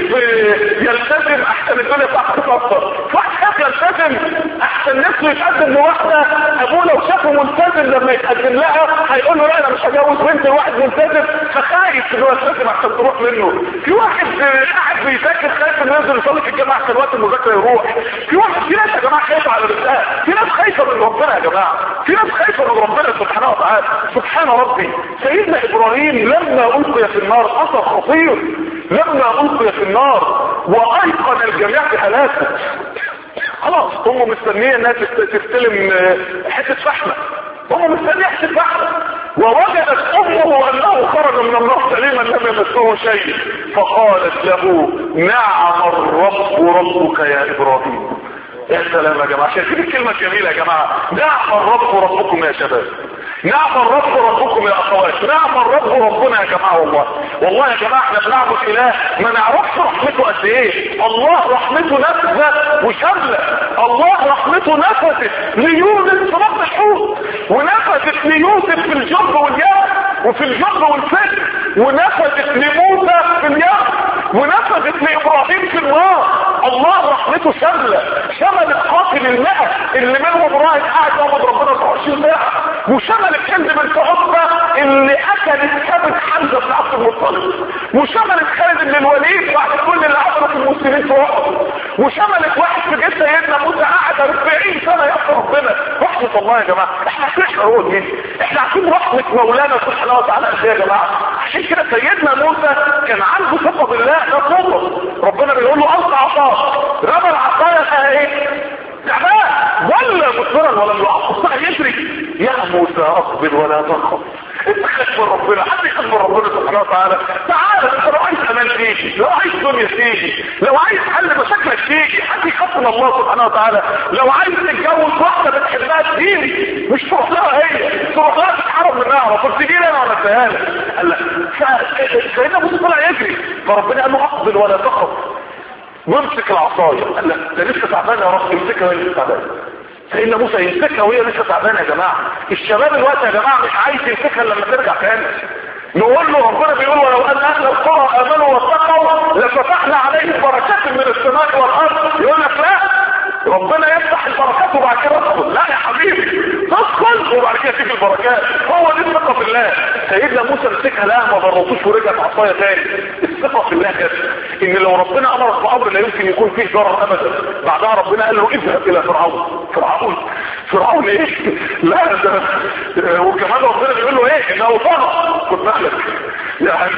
يلتزم احسن الدنيا بتاعته تتاثر في واحد خايف يلتزم احسن نفسه يتقدم لواحده ابوه لو شافه ملتزم لما يتقدم لها هيقول له لا انا مش هجوز بنت واحد ملتزم فخايف انه يلتزم احسن تروح منه في واحد قاعد بيذاكر خايف انه ينزل يصلي في الجامعه احسن وقت المذاكره يروح في واحد في ناس يا جماعه خايفه على رزقها في ناس خايفه من ربنا يا جماعه في ناس خايفه من ربنا سبحانه وتعالى سبحان ربي سيدنا ابراهيم لما القي في النار اثر خطير لما القي في النار وايقن الجميع بهلاكه خلاص امه مستنيه انها تستلم حته فحمه امه مستنيه حته فحمه ووجدت امه انه خرج من النار سليما لم يمسه شيء فقالت له نعم الرب ربك يا ابراهيم يا سلام يا جماعه شايفين الكلمه الجميله يا جماعه نعم الرب ربكم يا شباب نعم الرب ربكم يا اخوات نعم الرب ربنا يا جماعه والله والله يا جماعه احنا بنعبد اله ما نعرفش رحمته قد ايه الله رحمته نفذه وشامله الله رحمته نفذت ليونس في بطن الحوت ونفذت ليوسف في الجب واليم وفي الجب والفجر ونفذت لموسى في اليم ونفذت لابراهيم في النار الله رحمته شامله شملت قاتل المئة اللي منهم راهب قاعد يعبد ربنا 24 ساعه وشملت هند بنت عتبه اللي اكلت كبد حمزه بن عبد المطلب وشملت خالد بن الوليد بعد كل اللي عمله في المسلمين في احد وشملت واحد في جيش سيدنا موسى قعد 40 سنه يعصي ربنا رحمه الله يا جماعه احنا عارفين هو مين احنا عارفين رحمه مولانا سبحانه وتعالى قد ايه يا جماعه عشان كده سيدنا موسى كان عنده ثقه بالله ده قوه ربنا بيقول له القى عصاك رمى العصايه لها ايه تعبان ولا مصرا ولم يعقب يجري يا موسى اقبل ولا تخف انت خايف من ربنا حد يخاف من ربنا سبحانه وتعالى تعالى انت لو عايز امان تيجي لو عايز دنيا تيجي لو عايز حل مشاكلك تيجي حد يخاف من الله سبحانه وتعالى لو عايز تتجوز واحده بتحبها تجيلي مش تروح لها هي تروح لها تتحرم منها المفروض تجي لي انا ولا اديها لك قال لا سيدنا موسى طلع يجري فربنا قال له اقبل ولا تخف وامسك العصايه قال لا ده لسه تعبان يا رب امسكها وهي لسه تعبانه سيدنا موسى يمسكها وهي لسه تعبانه يا جماعه الشباب الوقت يا جماعه مش عايز يمسكها لما ترجع تاني نقول له ربنا بيقول ولو ان اهل القرى امنوا واتقوا لفتحنا عليهم بركات من السماء والارض يقول لك لا ربنا يفتح البركات وبعد كده ادخل لا يا حبيبي تدخل وبعد كده تيجي البركات هو دي الثقه في الله سيدنا موسى مسكها لا ما ضربوش ورجعت عصايه تاني الثقه في الله كده ان لو ربنا امرك بامر لا يمكن يكون فيه ضرر ابدا بعدها ربنا قال له اذهب الى فرعون فرعون فرعون ايه لا ده وكمان ربنا بيقول له ايه انه طغى خد بالك يعني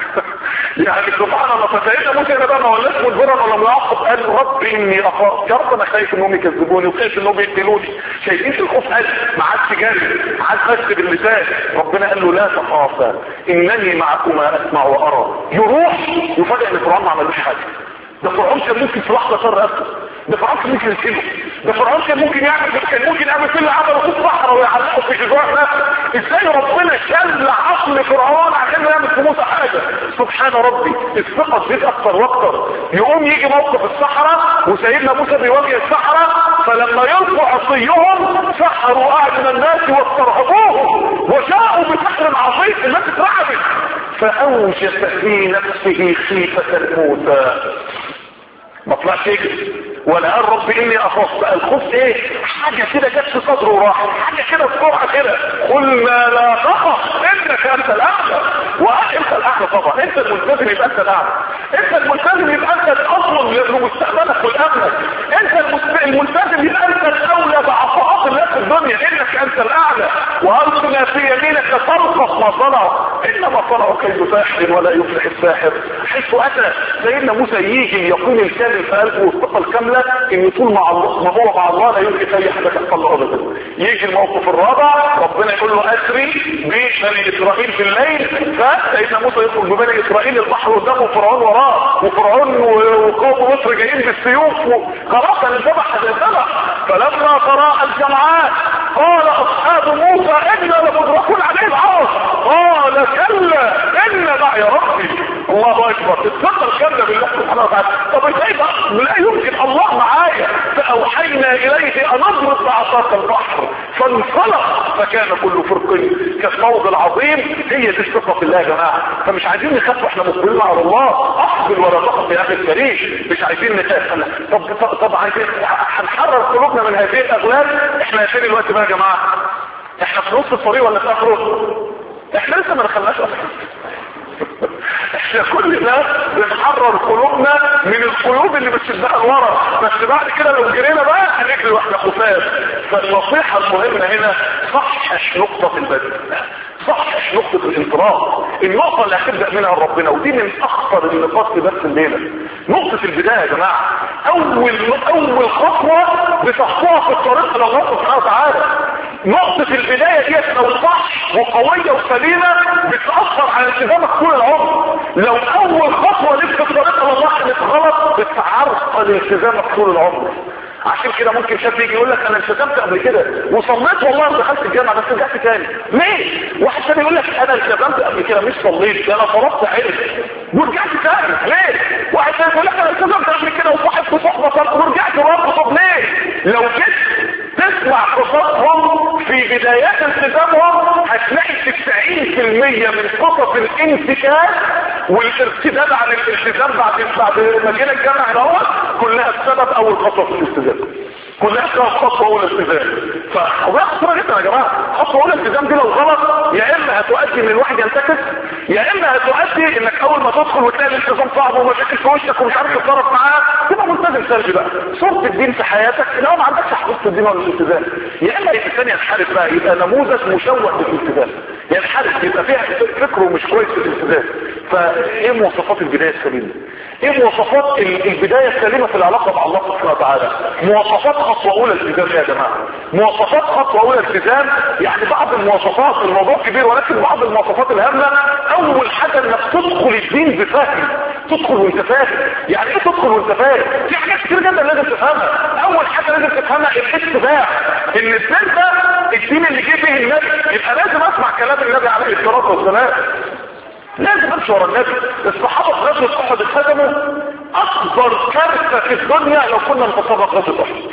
يعني سبحان الله فسيدنا موسى ده بقى ما ولاش مدبرا ولا ملاحظ قال رب اني اخاف يا رب انا خايف انهم يكذبوني وخايف انهم يقتلوني شايفين الخوف قال ما عادش جاري ما عادش بس باللسان ربنا قال له لا تخافا انني معكما اسمع وارى يروح يفاجئ ان فرعون ما عملوش حاجه ده فرعون كان ممكن في لحظه شر اكتر ده فرعون كان ممكن يسيبه ده فرعون كان ممكن يعمل كان ممكن يعمل كل عمله في الصحراء ويعلقه في جذوع نفسه ازاي ربنا شل عقل فرعون عشان يعمل في موسى حاجه سبحان ربي الثقه تزيد اكتر واكتر يقوم يجي موقف الصحراء وسيدنا موسى بيواجه الصحراء فلما يلقوا عصيهم سحروا اعين الناس واسترهبوهم وجاءوا بسحر عظيم الناس اترعبت فاوجس في نفسه خيفه موسى ما طلعش يجري ولا قال رب اني اخاف بقى الخوف ايه حاجه كده جت في صدره وراحت حاجه كده بسرعه كده قلنا لا تخف انك انت الاعلى وانت الاعلى طبعا انت الملتزم يبقى انت الاعلى انت الملتزم يبقى انت الاصل لمستقبلك والامنك انت الملتزم يبقى انت الاولى بعطاءات الله في الدنيا انك انت الاعلى والقنا في يمينك تلقف ما صنعوا انما صنعوا كيد ساحر ولا يفلح الساحر حيث اتى سيدنا موسى يجي اليقين الكامل في قلبه والثقه الكامله ان طول مع الله ما هو مع الله لا يمكن اي حاجه تحصل له ابدا يجي الموقف الرابع ربنا يقول له اسري ببني اسرائيل في الليل فسيدنا موسى يخرج ببني اسرائيل البحر قدامه وفرعون وراه وفرعون وقوم مصر جايين بالسيوف خلاص هنذبح هنذبح فلما تراءى الجمعان قال اصحاب موسى انا لمدركون عليه العرض قال كلا ان معي ربي الله اكبر الثقه الكامله بالله سبحانه وتعالى طب ازاي بقى لا يمكن الله معايا فاوحينا اليه ان اضرب بعصاك البحر فانفلق فكان كل فرق كالصوت العظيم هي دي الثقه في الله يا جماعه فمش عايزين نخاف واحنا مقبلين على الله اقبل ولا تخف يا اخي الكريم مش عايزين نخاف طب طب, طب عايزين هنحرر قلوبنا من هذه الاغلال احنا فين الوقت بقى يا جماعه احنا في نص الطريق ولا في اخره احنا لسه ما دخلناش اصلا احنا كلنا بنحرر قلوبنا من القلوب اللي بتشدها لورا بس بعد كده لو جرينا بقى هنجري واحنا خفاف فالنصيحه المهمه هنا صحح نقطه البدء صحح نقطة الانطلاق النقطة اللي هتبدأ منها ربنا ودي من اخطر النقاط في درس الليلة نقطة البداية يا جماعة اول اول خطوة بتخطوها في الطريق الى الله سبحانه وتعالى نقطة البداية دي لو صح وقوية وسليمة بتأثر على التزامك طول العمر لو اول خطوة لك في الطريق الى الله كانت غلط بتعرقل التزامك طول العمر عشان كده ممكن شاب يجي يقول لك انا التزمت قبل كده وصليت والله ودخلت الجامعه بس رجعت تاني ليه؟ واحد تاني يقول لك انا التزمت قبل كده مش صليت ده انا فرضت علم ورجعت تاني ليه؟ واحد تاني يقول لك انا التزمت قبل كده وصاحبت صحبه صلاه ورجعت برضه طب ليه؟ لو جيت تسمع قصصهم في بدايات التزامهم هتلاقي 90% من قصص الانتكاس والارتداد عن الالتزام بعد بعد ما جينا الجامعه دوت كلها بسبب اول خطوه في الالتزام كلها بسبب خطوه اولى التزام فقضيه خطيره جدا يا جماعه خطوه اولى التزام دي لو غلط يا اما هتؤدي ان الواحد ينتكس يا اما هتؤدي انك اول ما تدخل وتلاقي الالتزام صعب ومشاكل في وشك ومش عارف تتصرف معاه تبقى ملتزم سلبي بقى صوره الدين في حياتك لو ما عندكش حفظ الدين ولا الالتزام يا اما الانسان ينحرف بقى يبقى نموذج مشوه بالالتزام ينحرف يبقى فيها فكره مش كويس في الالتزام فايه مواصفات البدايه السليمه ايه مواصفات البدايه السليمه في العلاقه مع الله سبحانه وتعالى مواصفات خطوه اولى التزام يا جماعه مواصفات خطوه اولى التزام يعني بعض المواصفات الموضوع كبير ولكن بعض المواصفات الهامه اول حاجه انك تدخل الدين بفهم تدخل وانت فاهم يعني ايه تدخل وانت فاهم في حاجات كتير جدا لازم تفهمها اول حاجه لازم تفهمها الاتباع ان الدين ده الدين اللي جه به النبي يبقى لازم اسمع كلام النبي عليه الصلاه والسلام لازم امشي ورا النبي الصحابه في غزوه احد اتهزموا اكبر كارثه في الدنيا لو كنا نتصرف غزوه احد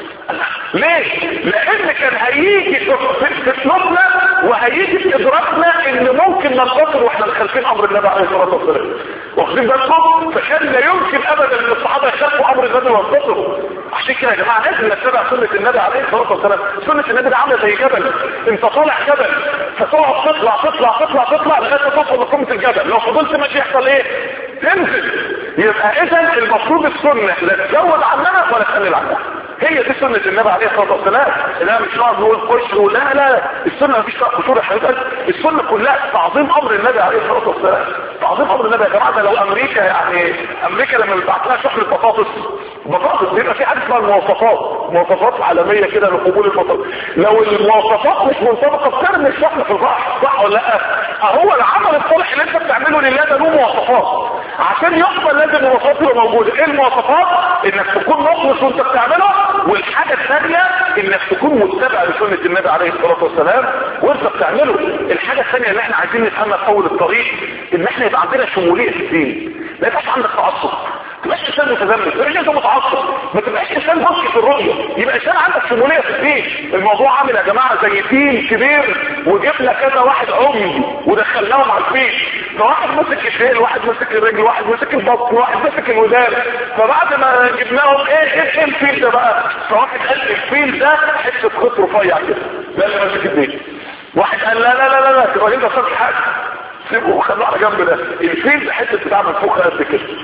ليه؟ لان كان هيجي فتنتنا وهيجي في ادراكنا ان ممكن ننتصر واحنا مخالفين امر النبي عليه الصلاه والسلام واخدين بالكم فكان لا يمكن ابدا ان الصحابه يخالفوا امر النبي وينتصروا عشان كده يا جماعه لازم نتبع سنه النبي عليه الصلاه والسلام سنه النبي ده عامله زي جبل انت طالع جبل فتقعد تطلع تطلع تطلع تطلع لغايه ما توصل لقمه الجبل لو فضلت ماشي يحصل ايه؟ تنزل يبقى اذا المفروض السنه لا تزود عننا ولا تقلل عننا هي دي سنة النبي عليه الصلاة والسلام لا مش نقعد نقول خش لا لا السنة مفيش فيها قصور يا حبيب السنة كلها تعظيم امر النبي عليه الصلاة والسلام تعظيم امر النبي يا جماعة ده لو امريكا يعني امريكا لما بتبعت لها شحنة بطاطس بطاطس بيبقى في حاجة اسمها المواصفات مواصفات عالمية كده لقبول البطاطس لو المواصفات مش منطبقة بترمي الشحنة في البحر صح ولا لا؟ اهو العمل الصالح اللي انت بتعمله لله ده له مواصفات عشان يقبل لازم المواصفات تبقى موجودة ايه المواصفات؟ انك تكون مخلص وانت بتعمله والحاجة الثانية انك تكون متبع لسنة النبي عليه الصلاة والسلام وانت بتعمله الحاجة الثانية اللي احنا عايزين نفهمها في اول الطريق ان احنا يبقى عندنا شمولية في الدين ما يبقاش عندك تعصب ما تبقاش انسان متزمت ما تبقاش انسان متعصب ما تبقاش انسان مصري في الرؤية يبقى انسان عندك شمولية في الدين الموضوع عامل يا جماعة زي تيم كبير وجبنا كذا واحد عمي ودخلناهم على الفيل فواحد مسك الدين واحد مسك الرجل واحد مسك البطن واحد مسك الودان فبعد ما جبناهم ايه ايه, إيه الفيل ده بقى فواحد قال الفيل ده حته خط رفيع كده ده اللي ماسك الدين واحد قال لا لا لا لا لا ابراهيم ده صار حاجه سيبه وخلوه على جنب ده الفيل ده حته بتاع منفوخه قد كده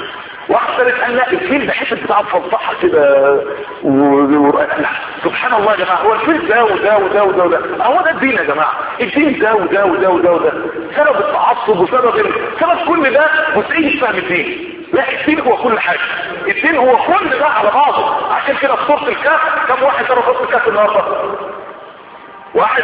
واحد ثالث قال لا الفيل ده حته بتاع فضحه كده و... و... لا سبحان الله يا جماعه هو الفيل ده وده وده وده وده هو ده الدين يا جماعه الدين ده وده وده وده وده سبب التعصب وسبب ال... سبب كل ده جزئيه فهم الدين لا الدين هو كل حاجه الدين هو كل ده على بعضه عشان كده في سوره الكهف كم واحد قرا سوره الكهف النهارده واحد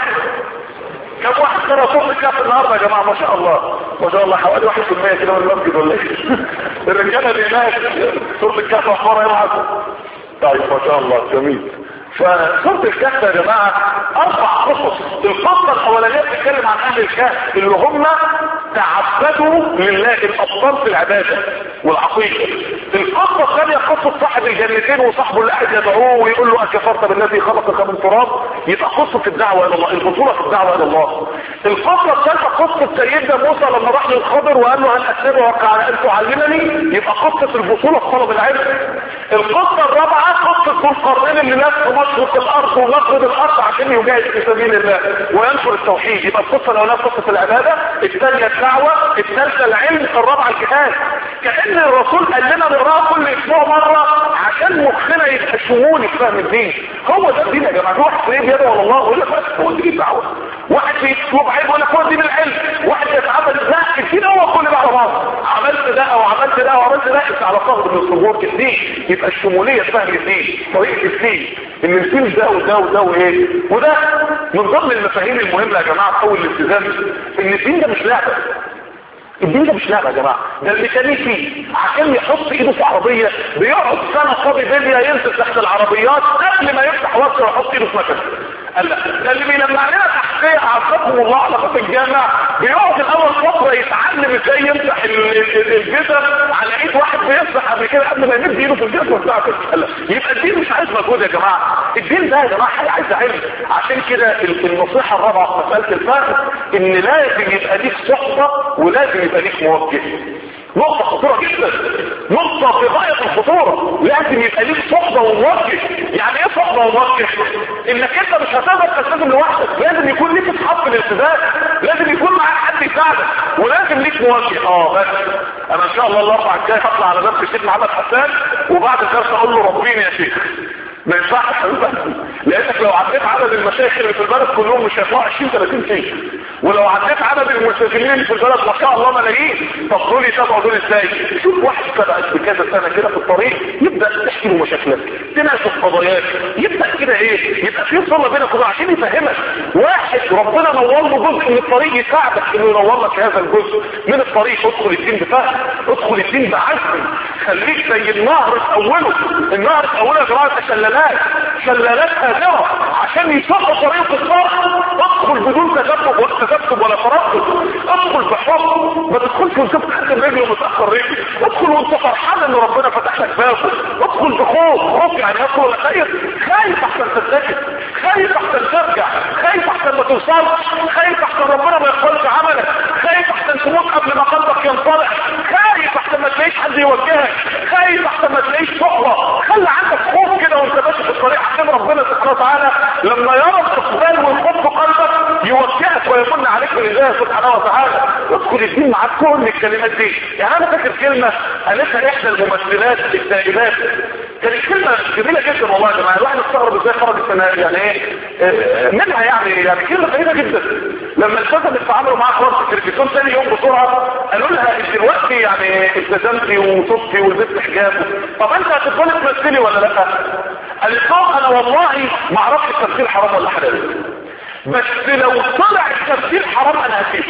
كم واحد قرا سوره الكهف النهارده يا جماعه ما شاء الله ما شاء الله حوالي 1% كده من المسجد ولا ايه الرجاله اللي هناك سوره الكهف اخبارها ايه معاكم طيب ما شاء الله جميل فسورة الكهف يا جماعة أربع قصص القصة الأولانية بتتكلم عن أهل الكهف اللي هم تعبدوا لله الأبطال في العبادة والعقيدة القصة الثانية قصة صاحب الجنتين وصاحبه اللي قاعد يدعوه ويقول له أكفرت بالذي خلقك من تراب يبقى قصة الدعوة إلى الله البطولة في الدعوة إلى الله القصة الثالثة قصة سيدنا موسى لما راح للخضر وقال له هل أسلم وقع على أن تعلمني يبقى قصة البطولة في طلب العلم القصة الرابعة قصة ذو القرنين اللي لف مشرق الأرض ومغرب الأرض عشان يجاهد في سبيل الله وينشر التوحيد يبقى القصة الأولى قصة العبادة الثانية الدعوة الثالثة العلم الرابعة الجهاد كأن الرسول قال لنا نقراه كل أسبوع مرة عشان مخنا يبقى شمولي في فهم الدين هو ده الدين يا جماعة واحد في يده والله الله يقول لك بس هو دين الدعوة واحد بيطلب عيب يقول لك هو دين العلم واحد يتعبد لا الدين هو كل ده على بعض عملت ده او عملت ده او عملت ده انت على صهر من الصهور الدين يبقى الشمولية فهم الدين طريقة الدين ان الدين ده وده وده وايه وده من ضمن المفاهيم المهمة يا جماعة في اول الالتزام ان الدين ده مش لعبة الدين ده مش لعبه يا جماعه ده الميكانيكي عشان يحط ايده في عربيه بيقعد سنه فاضي بليا ينزل تحت العربيات قبل ما يفتح وصل ويحط ايده في مكانه قال لا ده اللي بيلمع لنا تحتيه عافاكم الله على خط الجامع بيقعد الاول فتره يتعلم ازاي يمسح الجسم على ايد واحد بيمسح قبل كده قبل ما يمد ايده في الجسم بتاعته لا يبقى الدين مش عايز مجهود يا جماعه الدين ده يا جماعه حاجه عايزه علم عشان كده النصيحه الرابعه في مساله الفهم ان لازم يبقى ليك صحبه ولازم يبقى ليك موجه نقطة خطورة جدا نقطة في غاية الخطورة لازم يبقى ليك صحبة وموجه يعني ايه صحبة وموجه انك انت مش هتقدر تلتزم لوحدك لازم يكون ليك اصحاب في الالتزام لازم يكون معاك حد يساعدك ولازم ليك موجه اه بس انا ان شاء الله الاربع الجاي هطلع على درس الشيخ محمد حسان وبعد الدرس اقول له ربيني يا شيخ ما ينفعش لانك لو عديت عدد المشايخ اللي في البلد كلهم مش هيطلعوا 20 30 شيخ ولو عديت عدد المسافرين اللي في البلد ما شاء الله ملايين طب دول يتابعوا دول ازاي شوف واحد سبقك بكذا سنه كده في الطريق يبدا تحكي له مشاكلك تناقش قضاياك يبدا كده ايه يبقى في صله بينك وبين عشان يفهمك واحد ربنا نور له جزء من الطريق يساعدك انه ينور لك هذا الجزء من الطريق ادخل الدين بفهم ادخل الدين بعزم خليك زي النهر في اوله النهر في اوله يا جماعه شلالات شلالات هادره عشان يصح طريق الصح ادخل بدون تذبذب ولا تذبذب ولا تردد ادخل بحب ما تدخلش وانت بتقدم رجل ومتاخر رجل ادخل وانت فرحان ان ربنا فتح لك بابه ادخل بخوف خوف يعني ادخل خير خايف احسن تتسكت خايف احسن ترجع خايف احسن ما توصلش خايف احسن ربنا ما يقبلش عملك خايف احسن تموت قبل ما قلبك ينطلق خايف احسن ما تلاقيش حد يوجهك خايف احسن ما تلاقيش صحبه خلي عندك خوف كده وانت ماشي في الطريق عشان ربنا سبحانه وتعالى لما يرى الاقبال والخوف في قلبك يوجهك ويمن عليك بالله سبحانه وتعالى ادخل الدين معاك كل الكلمات دي يعني انا فاكر كلمه قالتها احدى الممثلات التائبات كانت كلمه جميله جدا والله يا جماعه الواحد استغرب ازاي خرج السنه يعني ايه آه، منها يعني يعني كلمه غريبه جدا لما التزمت تعاملوا معاها خلاص في التلفزيون ثاني يوم بسرعه قالوا لها انت دلوقتي يعني التزمتي وصبتي ولبست حجاب طب انت هتفضلي تمثلي ولا لا؟ قالت لهم انا والله ما اعرفش التمثيل حرام ولا حلال بس لو طلع التمثيل حرام انا هسيبه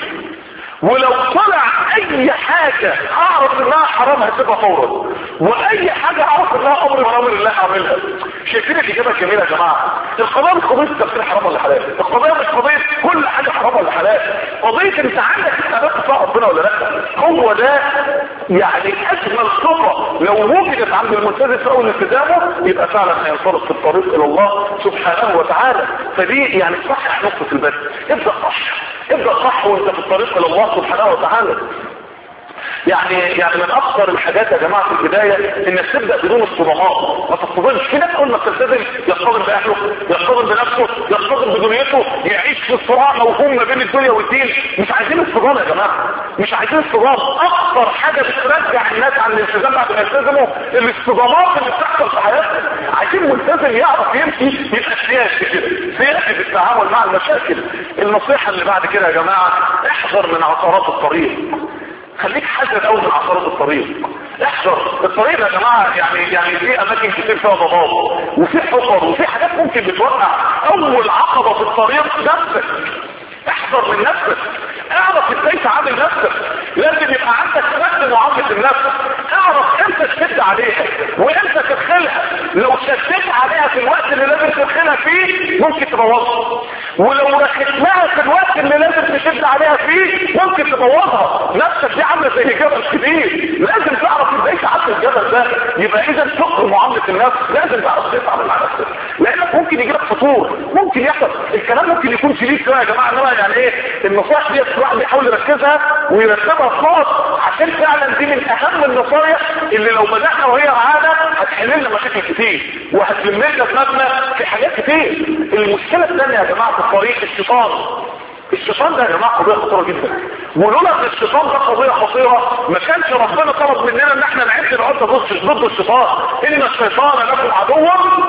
ولو طلع اي حاجة اعرف انها حرام هسيبها فورا واي حاجة اعرف انها امر من امر الله اعملها شايفين الاجابة الجميلة يا جماعة القضايا مش قضية التفسير حرام ولا حلال القضية مش قضية كل حاجة حرام ولا حلال قضية انت عندك استعداد تطاع ربنا ولا لا هو ده يعني اجمل صفة لو وجدت عند الملتزم في اول التزامه يبقى فعلا هينطلق في الطريق الى الله سبحانه وتعالى فدي يعني صحح نقطة البدء ابدأ صح ابدأ صح وانت في الطريق الى الله سبحانه وتعالى يعني يعني من اكثر الحاجات يا جماعه في البدايه انك تبدا بدون الصدمات ما تصطدمش في ناس اول ما بتلتزم يصطدم باهله يصطدم بنفسه يصطدم بدنيته يعيش في صراع موهوم ما بين الدنيا والدين مش عايزين اصطدام يا جماعه مش عايزين اصطدام اكثر حاجه بترجع الناس عن الالتزام بعد ما يلتزموا الاصطدامات اللي بتحصل في حياتهم عايزين ملتزم يعرف يمشي يبقى سياسي كده سياسي في التعامل مع المشاكل النصيحه اللي بعد كده يا جماعه احذر من عثرات الطريق خليك حذر قوي من عثرات الطريق احذر الطريق يا جماعه يعني يعني في اماكن كتير فيها ضباب وفي حفر وفي حاجات ممكن بتوقع اول عقبه في الطريق نفسك احذر من نفسك اعرف ازاي تعامل نفسك لازم يبقى عندك نفس معامله النفس اعرف امتى تشد عليها وامتى تدخلها لو شديت عليها في الوقت اللي لازم تدخلها فيه ممكن تبوظها ولو رخيتها في الوقت اللي لازم تشد عليها فيه ممكن تبوظها نفسك دي عامله زي جبل كبير لازم تعرف ازاي تعدي الجبل ده يبقى اذا فقه معامله النفس لازم تعرف ازاي تتعامل مع نفسك لانك ممكن يجي لك فطور ممكن يحصل الكلام ممكن يكون شديد شويه يا جماعه انما يعني ايه النصائح دي الواحد بيحاول يركزها ويرتبها في نقط عشان فعلا دي من اهم النصائح اللي لو بدانا وهي معانا هتحل لنا مشاكل كتير وهتلم لنا دماغنا في حاجات كتير المشكله الثانيه يا جماعه في الطريق الشيطان الشيطان ده يا جماعه قضيه خطيره جدا ولولا ان الشيطان ده قضيه خطيره ما كانش ربنا طلب مننا ان احنا نعد العده ضد ضد الشيطان ان الشيطان لكم عدوا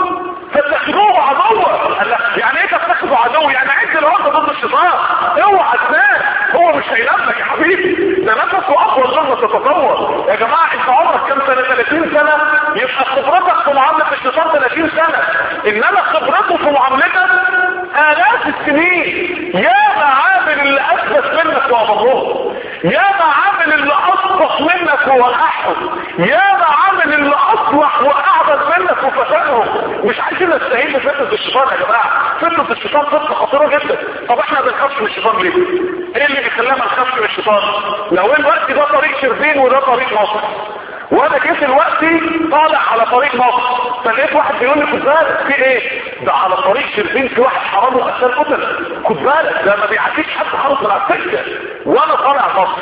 فاتخذوه عدوا يعني ايه تتخذوا عدو يعني عد العده ضد الشيطان اوعى تنام هو مش هينام لك يا حبيبي ده نفسه اقوى لما تتطور يا جماعه انت عمرك كام سنه 30 سنه يبقى خبرتك في معامله الشيطان 30 سنه انما خبرته في معاملتك الاف السنين يا معامل اللي اثبت منك واضره يا معامل اللي اصبح منك ووقعهم يا معامل اللي اصلح واعبد منك وفسدهم مش عايزين نستعين بفتنة الشيطان يا جماعه فتنة الشيطان فتنة خطيرة جدا طب احنا ما بنخافش من الشيطان ليه؟ ايه اللي بيخلينا ما نخافش من الشيطان؟ لو الوقت ده طريق شربين وده طريق مصر وانا جيت دلوقتي طالع على طريق مصر فلقيت واحد بيقول لي خد بالك في ايه ده على طريق شربين في واحد حرام وقتل قتل خد بالك ده ما بيعديش حد خالص من على السكه وانا طالع مصر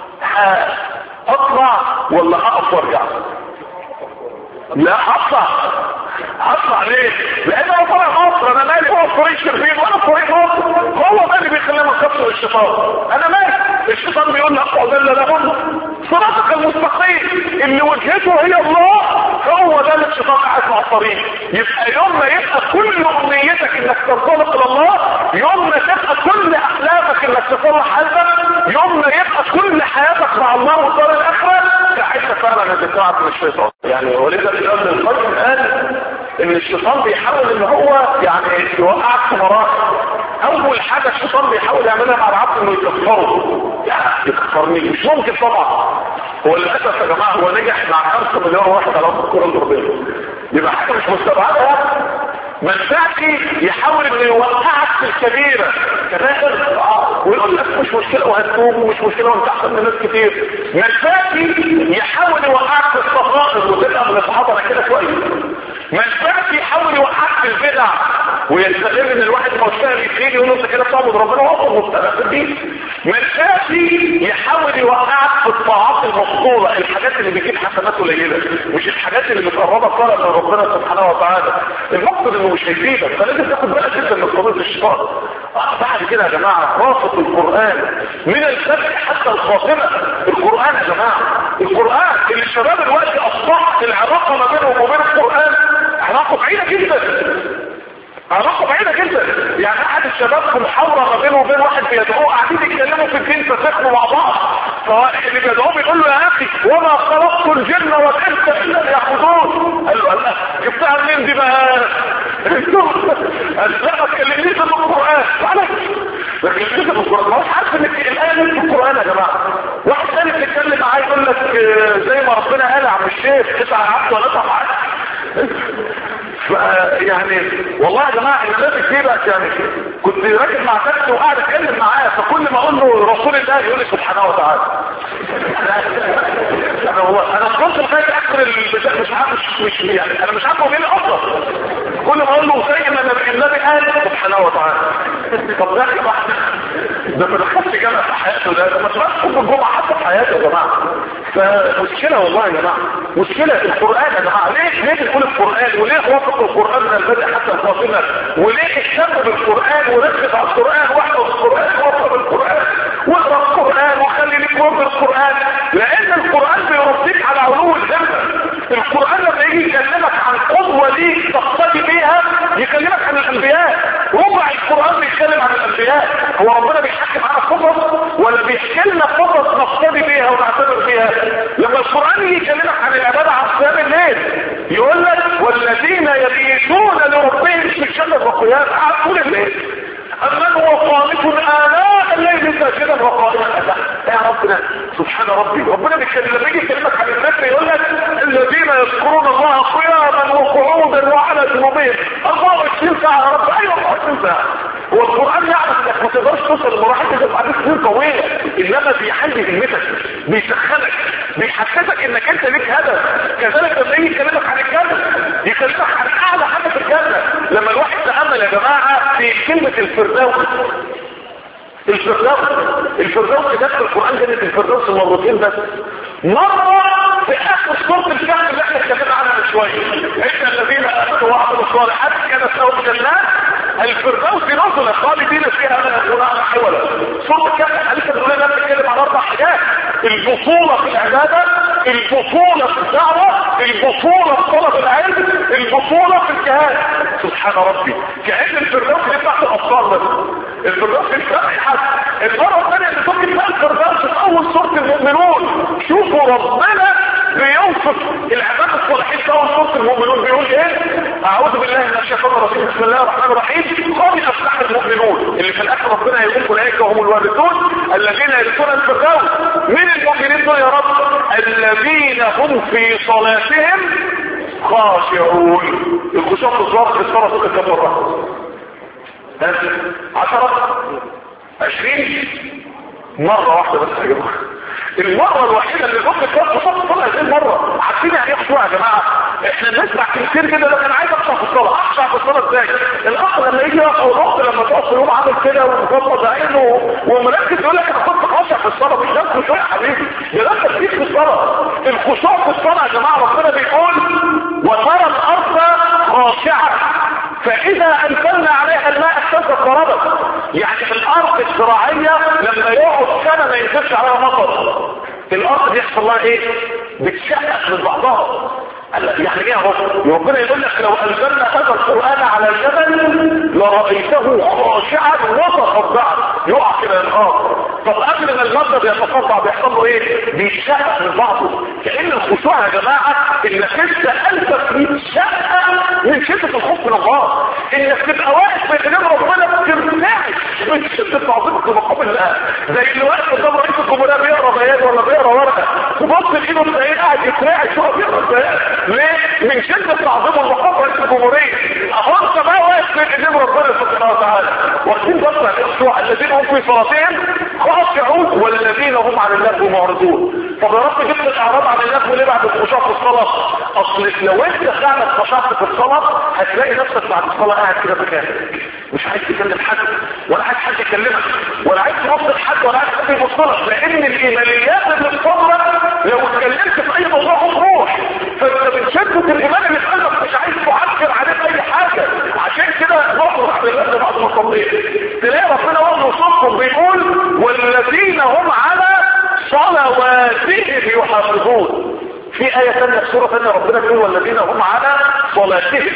اطلع ولا هقف وارجع لا هطلع هطلع ليه لان انا طالع مصر انا مالي هو في طريق شربين وانا في طريق مصر هو ده اللي بيخلينا نكسر الشيطان انا مالي الشيطان بيقول لي اقعد الا لهم صراطك المستقيم اللي وجهته هي الله هو ده اللي الشيطان قاعد مع الطريق يبقى يوم ما يبقى كل امنيتك انك تنطلق الى الله يوم ما تبقى كل احلامك انك تصلح حالك يوم ما يبقى كل حياتك مع الله والدار الاخره ساعتها فعلا هتتعب من الشيطان يعني ولذا الامام القيم قال ان الشيطان بيحاول ان هو يعني يوقعك في مراحل اول حاجه الشيطان بيحاول يعملها مع العبد انه يكفره يعني يكفرني مش ممكن طبعا هو للاسف يا جماعه هو نجح مع 5 مليون واحد على ارض الكره الارضيه يبقى حاجه مش مستبعده ما ينفعش يحاول انه يوقعك في الكبيره كبائر ويقول لك مش مشكله وهتوب ومش مشكله وانت احسن من ناس كتير ما ينفعش يحاول يوقعك في الصفائر وتبقى من الحضره كده كويس ما ينفعش يحاول يوقعك في البدع ويستغل ان الواحد مشتغل يتخيل يقول انت كده بتعبد ربنا وهو مبتدع في الدين ما ينفعش يحاول يوقعك في الطاعات المفضوله الحاجات اللي بتجيب حسنات قليله مش الحاجات اللي بتقربك طالع من ربنا سبحانه وتعالى المقصد انه مش هيفيدك فلازم تاخد بالك جدا من قضيه الشيطان بعد كده يا جماعه رافض القران من الفتح حتى الخاتمه القران يا جماعه القران اللي الشباب دلوقتي اصبحت العلاقه ما بينهم وبين القران علاقه بعيده جدا علاقه بعيده جدا يعني احد الشباب في محاوره ما بينه وبين واحد بيدعوه قاعدين يتكلموا في الدين فسخنوا مع بعض فاللي بيدعوه بيقول له يا اخي وما خلقت الجن والانس الا ليعبدون قال له الله جبتها منين دي بقى؟ قال لا ما تكلمنيش في القران معلش ما تكلمنيش في القران ما هوش عارف ان الايه في القران يا جماعه واحد ثاني بيتكلم معاه يقول لك زي ما ربنا قال يا عم الشيخ اسعى عبد ولا اسعى يعني والله يا جماعه الناس كتير يعني كنت راكب مع تاكسي وقاعد اتكلم معاه فكل ما اقول له رسول الله يقول لي سبحانه وتعالى انا والله انا وصلت لغايه اخر البتاع مش عارف مش, مش يعني انا مش عارف هو مين اصلا كل ما اقول له زي ما النبي قال سبحانه وتعالى طب ده ده ما دخلش جامع في حياته ده ده ما تبقاش كل الجمعه حتى في حياته يا جماعه فمشكلة والله يا جماعة مشكلة القرآن يا جماعة ليه ليه بنقول القرآن وليه وافق القرآن من البدء حتى الخاتمة وليه اهتم بالقرآن وركز على القرآن واحفظ القرآن وافق القرآن واقرا القرآن وخلي لك ورد القرآن لأن القرآن بيربيك على علو الهمة القرآن لما يجي يكلمك عن قدوة ليك تقتدي بيها يكلمك عن الأنبياء ربع القرآن بيتكلم عن الأنبياء هو ربنا بيحكي معانا قصص ولا بيحكي لنا قصص نقتدي بيها ونعتبر بيها لما القرآن يجي يكلمك عن العبادة على صيام الليل يقول لك والذين يبيتون لربهم في الشمس وقيام قاعد طول الليل أمن هو قانت آلاء الليل ساجدا وقائما يا ربنا سبحان ربي ربنا بيتكلم لما يجي يكلمك عن الذكر يقول لك الذين يذكرون الله قياما وقعودا وعلى جنوبهم 24 ساعة يا رب ايوه 24 ساعة هو القرآن يعرف انك ما تقدرش توصل لمراحل كده بعد سنين طويلة انما بيحل همتك بيسخنك بيحسسك انك انت ليك هدف كذلك لما يجي يكلمك عن الجنة يكلمك عن اعلى حاجة في الجنة لما الواحد تأمل يا جماعة في كلمة الفردوس الفردوس الفردوس جت في القرآن جنة الفردوس مرتين بس مرة في اخر سورة الكهف اللي احنا اتكلمنا عنها من شوية ان الذين امنوا وعملوا الصالحات كانت لهم جنات الفردوس نزل خالدين فيها لا يكون عنها حولا سورة الكهف حديث بتقول لنا بتتكلم عن اربع حاجات البطولة في العبادة البطولة في الدعوة البطولة في طلب العلم البطولة في الجهاد سبحان ربي كأن الفردوس دي بتاعت الأبطال بس الفردوس دي بتاعت حد المرة الثانية اللي تمكن بقى الفردوس في أول سورة المؤمنون شوفوا ربنا بيوصف العباد الصالحين في أول سورة المؤمنون بيقول إيه؟ أعوذ بالله من الشيطان الرجيم بسم الله الرحمن الرحيم قوم أفلح المؤمنون اللي في الآخر ربنا يقول أولئك هم الوارثون الذين يرثون الفردوس من المؤمنين دول يا رب الذين هم في صلاتهم خاشعون الخشوع في الصلاة في الصلاة فوق كم مرة عشرة عشرين مرة واحدة بس يا جماعة المرة الوحيدة اللي ممكن تبقى صف الصلاة هذه المرة عارفين يعني ايه خشوع يا جماعة احنا بنسمع كتير كده لكن عايز اخشع في الصلاة اخشع في الصلاة ازاي الاخ لما يجي يقف او الاخت لما تقف في يوم عامل كده ومغمض عينه ومركز يقول لك انا كنت خاشع في الصلاة مش ده خشوع يا حبيبي ده ده تركيز في الصلاة الخشوع في الصلاة يا جماعة ربنا بيقول وترى الارض خاشعة فاذا انزلنا عليها الماء اهتزت ضربت يعني في الارض الزراعية لما يقعد سنة ما ينزلش عليها مطر الارض بيحصل لها ايه بتشقق من بعضها يعني ايه اهو ربنا يقول لك لو انزلنا هذا القران على الجبل لرايته خاشعا وتصدعا يقع كده الارض طب قبل ما المبنى بيتصدع بيحصل له ايه بيتشقق من بعضه كان الخشوع يا جماعه انك انت قلبك بيتشقق من شده الخوف من الله انك تبقى واقف في ايدين ربنا بترتعش من شده تعظيمك لمقام الله زي اللي واقف قدام رئيس الجمهوريه بيقرا بيان ولا بيقرا ورقه تبص لايده تلاقيه قاعد يترعش وهو بيقرا بيان ليه؟ من شدة تعظيم المقام رئيس الجمهورية اهو انت بقى واقف في ايدين ربنا سبحانه وتعالى واخدين بس الاخشوع الذين هم في صلاتهم خاشعون والذين هم عن اللغو معرضون طب يا رب جبت الاعراض عن اللغو ليه بعد الخشوع في الصلاة؟ اصل لو انت فعلا خشعت في الصلاة هتلاقي نفسك بعد الصلاة قاعد كده مكانك مش عايز تكلم حد ولا عايز حد يكلمك ولا عايز تنصر حد ولا عايز حد يبصلك لان الايمانيات اللي في صدرك لو اتكلمت في اي موضوع هتروح فانت من شدة الايمان اللي في قلبك مش عايز تعكر عليه اي حاجة عشان كده نقطة على الله بعد ما صليت تلاقي ربنا برضه وصفهم بيقول والذين هم على صلواتهم يحافظون في آية ثانية في سورة ثانية ربنا بيقول والذين هم على صلاتهم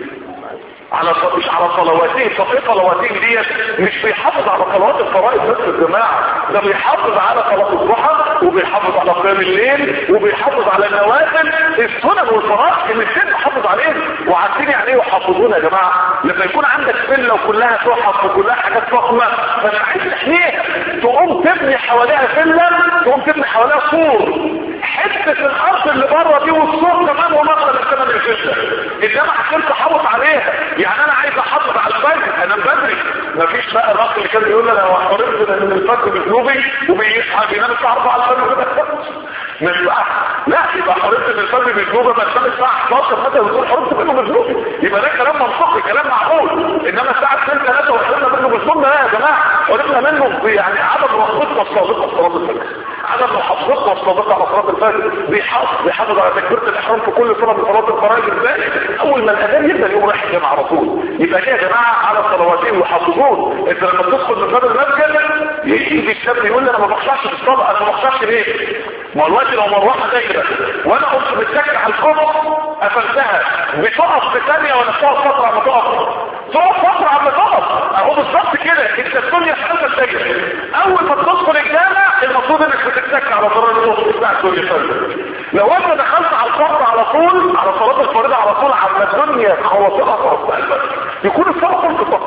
على ص... مش على صلواتين طب ايه صلواتين ديت مش بيحافظ على صلوات الفرائض بس الجماعه ده بيحافظ على صلاه الضحى وبيحافظ على قيام الليل وبيحافظ على النوافل السنن والفرائض الاثنين بيحافظ عليهم وعارفين يعني ايه يحافظون يا جماعه لما يكون عندك فيلا وكلها تحف وكلها حاجات فخمه فانت عايز تحميها تقوم تبني حواليها فيلا تقوم تبني حواليها سور حته الارض اللي بره دي والسور كمان ومخرج الثمن الفيلا انما عشان تحافظ عليها يعني انا عايز احافظ على الفجر انام بدري مفيش بقى الرقم اللي كان بيقول انا حرمت من الفجر بجنوبي وبيصحى بينام الساعه 4 الفجر مش بقى لا يبقى حرمت من الفجر بجنوبي ما تنام الساعه 11 مثلا وتقول حرمت منه بجنوبي يبقى ده كلام منطقي كلام معقول انما الساعه 2 3 وحرمنا منه بجنوبنا لا يا جماعه حرمنا منه يعني عدم رغبتنا الصادقه في صلاه الفجر عدم وسلم حافظتنا والصادقة على صلاة الفجر بيحافظ بيحافظ على تكبيرة الإحرام في كل صلاة من صلاة الفرائض ازاي أول ما الأذان يبدأ يقوم رايح الجامعة على طول يبقى كده يا جماعة على صلواتين يحافظون أنت لما تدخل من باب المسجد يجي الشاب يقول لي أنا ما بخشعش في الصلاة أنا ما بخشعش ليه؟ ما دلوقتي لو مروحة دايرة وأنا قمت متسكع على الكفر قفلتها بتقف في ثانية ولا بتقف فترة عم تقف؟ تقف فترة عم تقف أهو بالظبط كده أنت الدنيا في خمسة دقايق أول ما تدخل الجامع المفروض انك بتتك على ضرر النص بتاع كل فرد لو انت دخلت على الفرض على طول على صلاة الفريضة على طول على الدنيا خواطرها خلاص يكون الصلاة كله صف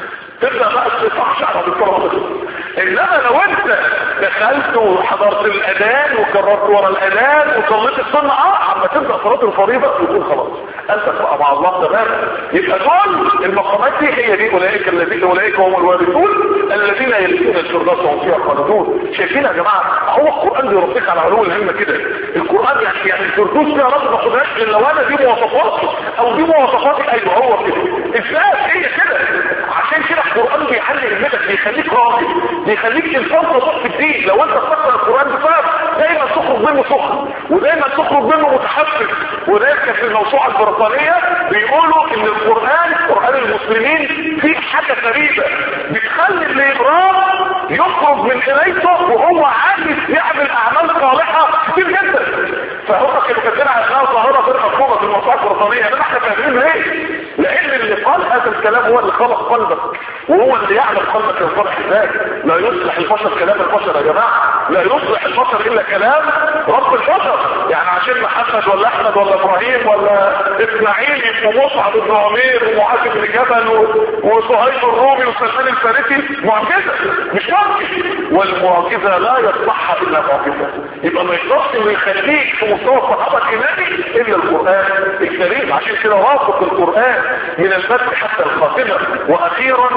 تبدأ بقى تفحش على الصلاة انما لو انت دخلت وحضرت الاذان وكررت ورا الاذان وصليت السنة اه عما تبدأ صلاة الفريضة يكون خلاص انت تبقى مع الله تمام يبقى دول المقامات دي هي دي اولئك الذين اولئك هم الوارثون الذين يرثون الفردوس وهم فيها خالدون شايفين يا جماعه هو القران بيربيك على علو الهمه كده القران يعني يعني الفردوس فيها رب ما خدهاش الا لو انا دي مواصفاتي او دي مواصفاتي ايوه هو كده ازاي هي كده عشان كده القران بيعلي همتك بيخليك راضي بيخليك انسان صدق في الدين لو انت تفكر القران بفهم دايما تخرج منه سخن ودايما تخرج منه متحفز ودايما في الموسوعه البريطانيه بيقولوا ان القران قران المسلمين فيه حاجه غريبه بتخلي اللي يقراه يخرج من قرايته وهو عايز يعمل اعمال صالحه كتير جدا فهم كانوا كاتبين على انها ظاهره غير مفهومه في الموسوعه البريطانيه انما احنا فاهمين ليه؟ لان اللي قال هذا الكلام هو اللي خلق قلبك وهو اللي يعلم قلبك ينصلح ازاي لا يصلح البشر كلام البشر يا جماعه لا يصلح البشر الا كلام رب البشر يعني عشان محمد ولا احمد ولا ابراهيم ولا اسماعيل يبقوا مصعب بن عمير ومعاذ بن جبل وصهيب الرومي وسلمان الفارسي معجزه مش ممكن والمعجزه لا يصلحها الا معجزه يبقى ما يقدرش انه يخليك في مستوى الصحابه الايماني الا القران الكريم عشان كده رافق القران من البدء حتى الخاتمه واخيرا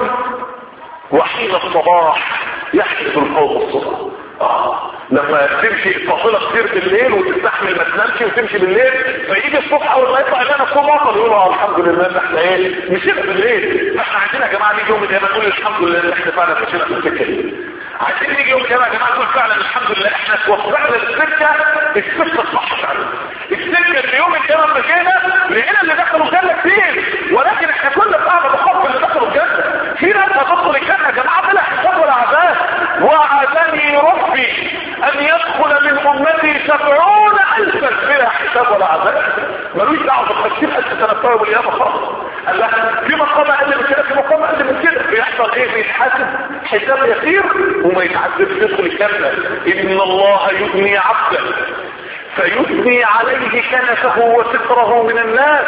وحين الصباح يحدث القوم الصبح آه. لما تمشي فاصلة كتير بالليل وتستحمل ما تنامش وتمشي بالليل فيجي الصبح اول ما يطلع لنا الصوم وصل يقولوا اه الحمد لله ان احنا ايه مشينا بالليل احنا عايزين يا جماعه نيجي يوم القيامه نقول الحمد لله ان احنا فعلا مشينا في السكه دي عايزين نيجي يوم القيامه يا جماعه نقول فعلا الحمد لله احنا توفقنا السكه السكه الصح فعلا السكه اللي يوم القيامه مشينا لقينا اللي دخلوا الجنه كتير ولكن احنا كنا بقى بنخاف اللي دخلوا الجنه في ناس هتدخل الجنه يا جماعه بلا حساب ولا عذاب وعدني ربي ان يدخل من امتي سبعون الفا بلا حساب ولا عذاب ملوش دعوه بالخمسين الف سنه بتوع بالقيامه خالص قال لها في مقام اقل من كده في مقام اقل من كده بيحصل ايه بيتحاسب حساب يسير وما يتعذبش يدخل الجنه ان الله يبني عبدا فيثني عليه كنفه وستره من الناس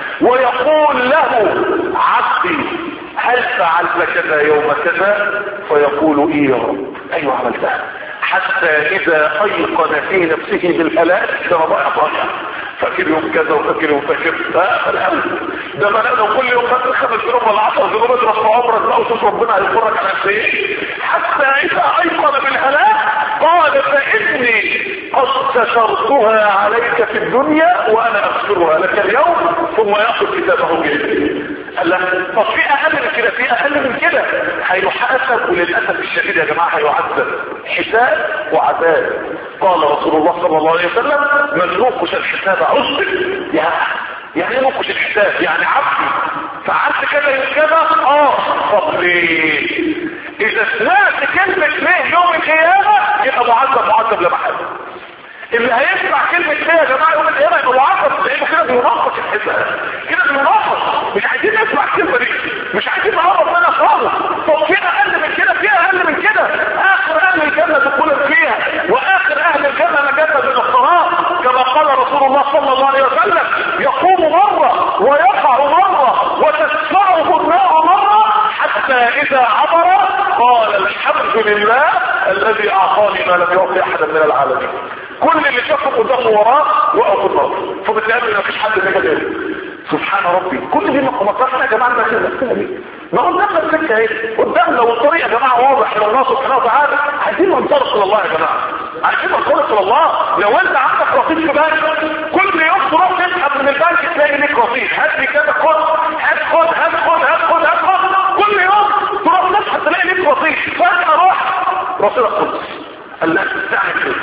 ويقول له عبدي هل فعلت كذا يوم كذا فيقول ايه يا رب ايوه عملتها حتى اذا ايقن في نفسه بالهلاك ده بقى ضايع فاكر يوم كذا وفاكر يوم فاكر ده الأول ده ما لو كل يوم فاكر خمس ذنوب ولا 10 ذنوب اضرب في عمرك بقى وشوف ربنا هيغفرك على قد ايه حتى اذا ايقن بالهلاك قال فاني قد سترتها عليك في الدنيا وانا اغفرها لك اليوم ثم ياخذ كتابه بيده قال له طب في اقل من كده في اقل من كده هيحاسب وللاسف الشديد يا جماعه هيعذب حساب وعذاب قال رسول الله صلى الله عليه وسلم من نوقش الحساب عذب يا يعني ايه نوقش الحساب يعني عبدي فعلت كذا يوم كذا اه طب ليه اذا سمعت كلمه ليه يوم القيامه يبقى معذب معذب لمحل اللي هيسمع كلمة ليه يا جماعة يوم القيامة يبقى معرض لانه كده بيناقش الحساب كده بيناقش مش عايزين نسمع الكلمة دي مش عايزين نقرب منها خالص طب في اقل من كده في اقل من كده اخر اهل الجنة دخولا فيها واخر اهل الجنة نجاة من الصراط كما قال رسول الله صلى الله عليه وسلم يقوم مرة ويقع مرة وتدفعه النار مرة حتى اذا عبر قال الحمد لله الذي اعطاني ما لم يعطي احدا من العالمين كل اللي شافه قدامه وراه وقف النار فبالتالي ما فيش حد نجا تاني سبحان ربي كل دي مقامات احنا يا جماعه نفسنا نفسنا دي ما قدامنا السكه اهي قدامنا والطريق يا جماعه واضح الى الله سبحانه وتعالى عايزين ننطلق الى الله يا جماعه عايزين ننطلق الى الله لو انت عندك رصيد في بنك كل يوم تروح تسحب من البنك تلاقي ليك رصيد هات لي كذا خد هات خد هات خد هات خد هات خد كل يوم تروح تسحب تلاقي ليك رصيد فجاه روح رصيدك خلص قال لا تعمل كده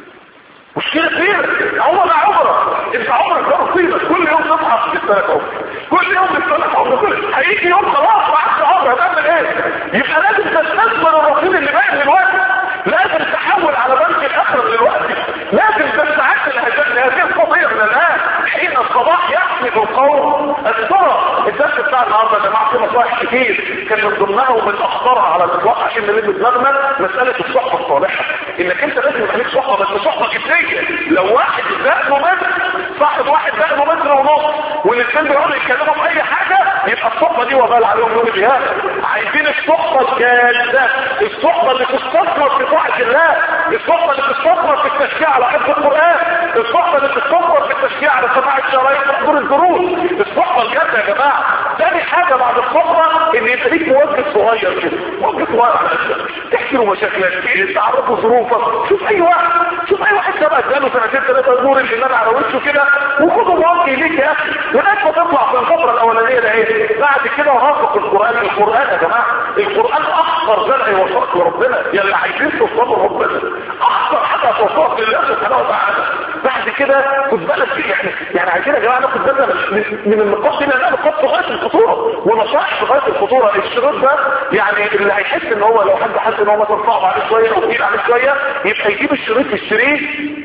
مشكلة كبيرة عمر عمرة انت عمرك ده مصيبة كل يوم تصحى تستلك عمر كل يوم تستلك عمر هيجي يوم خلاص ما عادش عمر هتعمل ايه يبقى لازم تستثمر الرصيد اللي باقي دلوقتي لازم تحول على بنك الاخرة دلوقتي لازم تستعد لهذه القضية من الان حين الصباح يحمد القوم الثرى الدرس بتاع النهارده يا جماعه في مصالح كتير كان من ضمنها ومن اخطرها على الاطلاق عشان نلم دماغنا مساله الصحبه الصالحه انك انت لازم يبقى ليك صحبه بس صحبه جديه لو واحد زاد متر صاحب واحد زاد متر ونص والاثنين بيقعدوا يتكلموا في اي حاجه يبقى الصحبه دي وبال عليهم يوم القيامه عايزين الصحبه الجاده الصحبه اللي تستثمر في طاعه الله الصحبه اللي تستثمر في التشجيع على حفظ القران الصحبه اللي تستثمر في التشجيع على سماع الشرايط وحضور الدروس الصحبه الجاده يا جماعه تاني حاجه بعد الصحبه ان يبقى ليك موجه صغير كده موجه صغير على قدك تحكي له مشاكلك تعرفه ظروفك شوف اي واحد شوف اي واحد سبق اداله سنتين ثلاثه نور الايمان على وشه كده وخده موجه ليك يا اخي لغايه ما تطلع في الفتره الاولانيه ده ايه بعد كده وافق القران القران يا جماعه القران اخطر زرع وفاق لربنا يا اللي عايزين توصلوا ربنا اخطر حاجه توصلك لله سبحانه وتعالى بعد كده خد بالك يعني يعني عايزين يا جماعه ناخد بالنا من, من النقاط دي لانها نقاط في غايه الخطوره ونصائح في غايه الخطوره الشريط ده يعني اللي هيحس ان هو لو حد حس ان هو مثلا صعب عليه شويه او تقيل عليه شويه يبقى يجيب الشريط يشتريه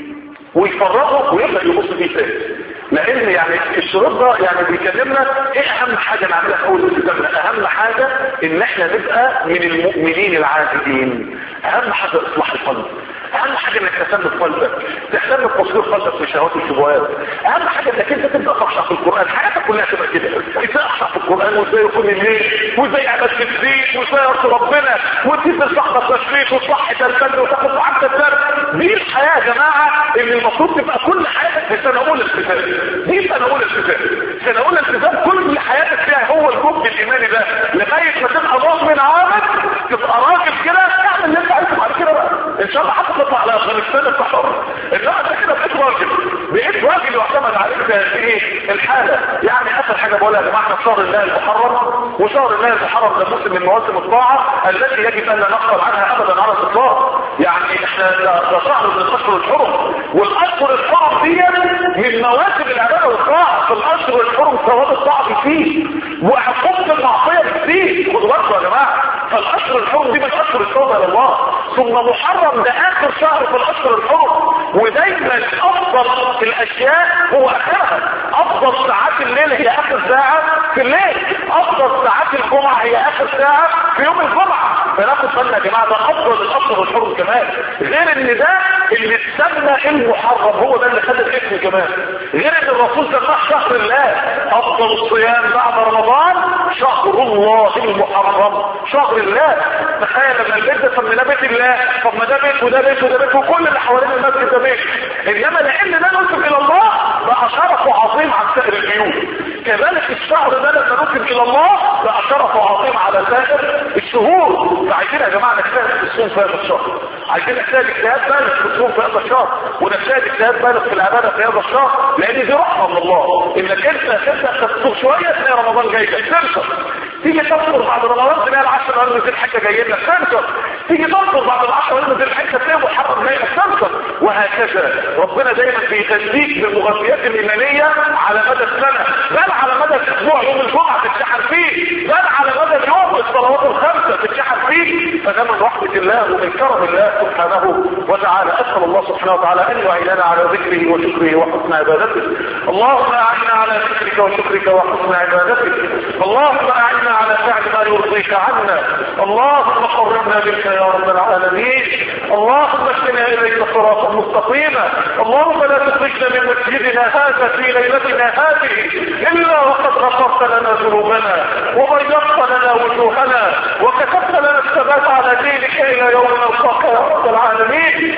ويفرغه ويبدا يبص فيه تاني لان يعني الشروط ده يعني بيكلمنا ايه اهم حاجة نعملها في اول الالتزام اهم حاجة ان احنا نبقى من المؤمنين العادلين اهم حاجة اصلاح القلب اهم حاجة انك تهتم بقلبك تهتم بتصوير قلبك في شهوات والشبهات اهم حاجة انك انت تبدا تخشع في القران حياتك كلها تبقى كده ازاي اخشع في القران وازاي يكون الليل وازاي اعمل تسبيح وازاي ارضي ربنا وتنزل صحبه تشريف وتصحي الفجر وتاخد معاك الدرس دي الحياه يا جماعه اللي المفروض تبقى كل حياتك في سنه اولى التزام دي سنه اولى التزام سنه اولى التزام كل حياتك فيها هو الجهد الايماني ده لغايه ما تبقى مؤمن عامل تبقى راجل كده اعمل اللي انت عايزه بعد كده بقى ان شاء الله هتطلع على افغانستان انت حر انما انت كده بقيت راجل بقيت راجل يعتمد عليك في ايه الحاله يعني اخر حاجه بقولها يا جماعه احنا شهر الله المحرم وشهر الله المحرم ده موسم من مواسم الطاعه التي يجب ان لا نغفل عنها ابدا على الاطلاق يعني احنا ده شهر من الاشهر الحرم والاشهر الحرم دي من مواسم العباده والطاعه في الاشهر الحرم ثواب الطاعه فيه وعقوبه المعصيه فيه خدوا بالكم يا جماعه فالاشهر الحرم دي من اشهر التوبه الى الله ثم محرم ده اخر شهر في الاشهر الحرم ودايما افضل الاشياء هو اخرها افضل ساعات الليل هي اخر ساعه في الليل افضل ساعات الجمعه هي اخر ساعه في يوم الجمعه فناخد بالنا يا جماعه ده افضل الاشهر الحرم كمان غير ان ده اللي اتسمى المحرم هو ده اللي خد الاسم كمان غير ان الرسول سماه شهر الله افضل الصيام بعد رمضان شهر الله المحرم شهر الله تخيل لما البيت ده سميناه بيت الله طب ما ده بيت وده بيت وده بيت وكل اللي حوالين المسجد ده بيت انما لان ده نسب الى الله بقى شرفه عظيم عن سائر البيوت كذلك الشهر ده لما نسب الى الله بقى شرفه عظيم على سائر الشهور فعايزين يا جماعه نجتهد في الصوم في هذا الشهر عايزين نجتهد اجتهاد بالغ في الصوم في هذا الشهر ونجتهد اجتهاد بالغ في العباده في هذا الشهر لان دي رحمه من الله انك انت تبدا تصوم شويه تلاقي رمضان جاي لك تنشر تيجي تصبر بعد رمضان تلاقي العشر ايام ذي الحجه جايين لك تنشر تيجي تصبر بعد العشر ايام ذي الحجه تلاقي محرم جاي لك تنشر وهكذا ربنا دايما بيغذيك بالمغذيات الايمانيه على مدى السنه بل على مدى الاسبوع يوم الجمعه تتشحن فيه بل على مدى اليوم الصلوات الخمسه تتشحن فيه فده من رحمه الله ومن كرم الله سبحانه وتعالى اسال الله سبحانه وتعالى ان يعيننا على ذكره وشكره وحسن عبادته اللهم اعنا على ذكرك وشكرك وحسن عبادتك اللهم اعنا على فعل ما يرضيك عنا اللهم قربنا بك يا رب العالمين اللهم اهدنا اليك صراطا مستقيما اللهم لا تخرجنا من مسجدنا هذا في ليلتنا هذه الا وقد غفرت لنا ذنوبنا وبيضت لنا وجوهنا وكتبت لنا الثبات على دينك الى يوم نلقاك يا رب العالمين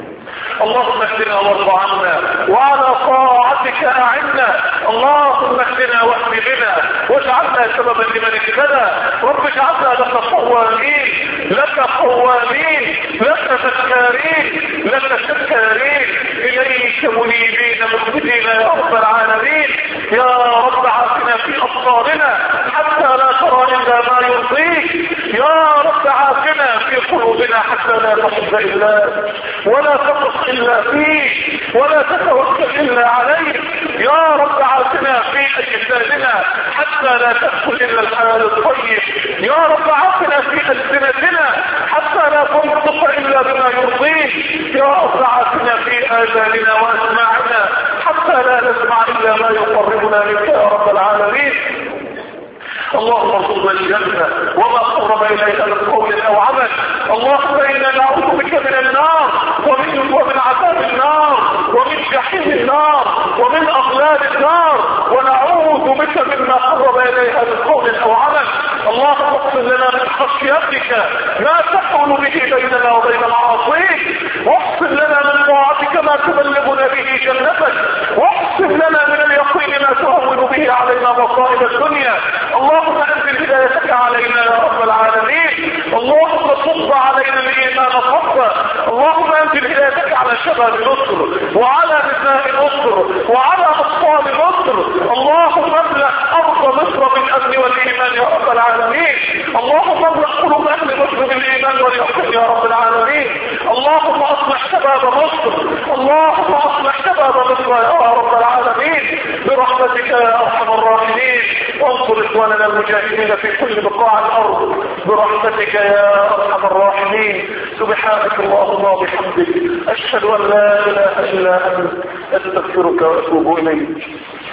اللهم اهدنا وارض عنا وعلى طاعتك اعنا اللهم اهدنا واهد بنا واجعلنا سببا لمن اهتدى رب اجعلنا لك قوامين لك قوامين لك ذكارين لك شكارين اليك منيبين مخبتين يا رب العالمين يا رب عافنا في ابصارنا حتى لا ترى الا ما يرضيك يا رب عافنا في قلوبنا بنا حتى لا تحب إلا ولا تقص إلا فيه ولا تتوكل إلا عليه يا رب عافنا في أجسادنا حتى لا تأكل إلا الحلال الطيب يا رب عافنا في ألسنتنا حتى لا تنطق إلا بما يرضيك يا رب عافنا في آذاننا وأسماعنا حتى لا نسمع إلا ما يقربنا منك يا رب العالمين اللهم ارزقنا الجنة وما قرب إليها من قول أو عمل اللهم إنا نعوذ بك من النار ومن ومن عذاب النار ومن جحيم النار ومن أغلال النار ونعوذ بك مما قرب إليها من قول أو عمل اللهم اغفر لنا من خشيتك ما تحول به بيننا وبين معاصيك واغفر لنا من طاعتك ما تبلغنا به جنتك واغفر لنا من اليقين ما تهون به علينا مصائب الدنيا اللهم انزل هدايتك علينا يا رب العالمين اللهم صب علينا الايمان صبا اللهم انزل هدايتك على شباب مصر وعلى نساء مصر وعلى اطفال مصر اللهم املا ارض مصر بالامن والايمان يا رب العالمين اللهم املا قلوب اهل مصر بالايمان واليقين يا رب العالمين اللهم اصلح شباب مصر اللهم اصلح شباب مصر يا رب العالمين برحمتك يا ارحم الراحمين وانصر اخواننا المجاهدين في كل بقاع الارض برحمتك يا ارحم الراحمين سبحانك اللهم وبحمدك اشهد ان لا اله الا انت استغفرك واتوب اليك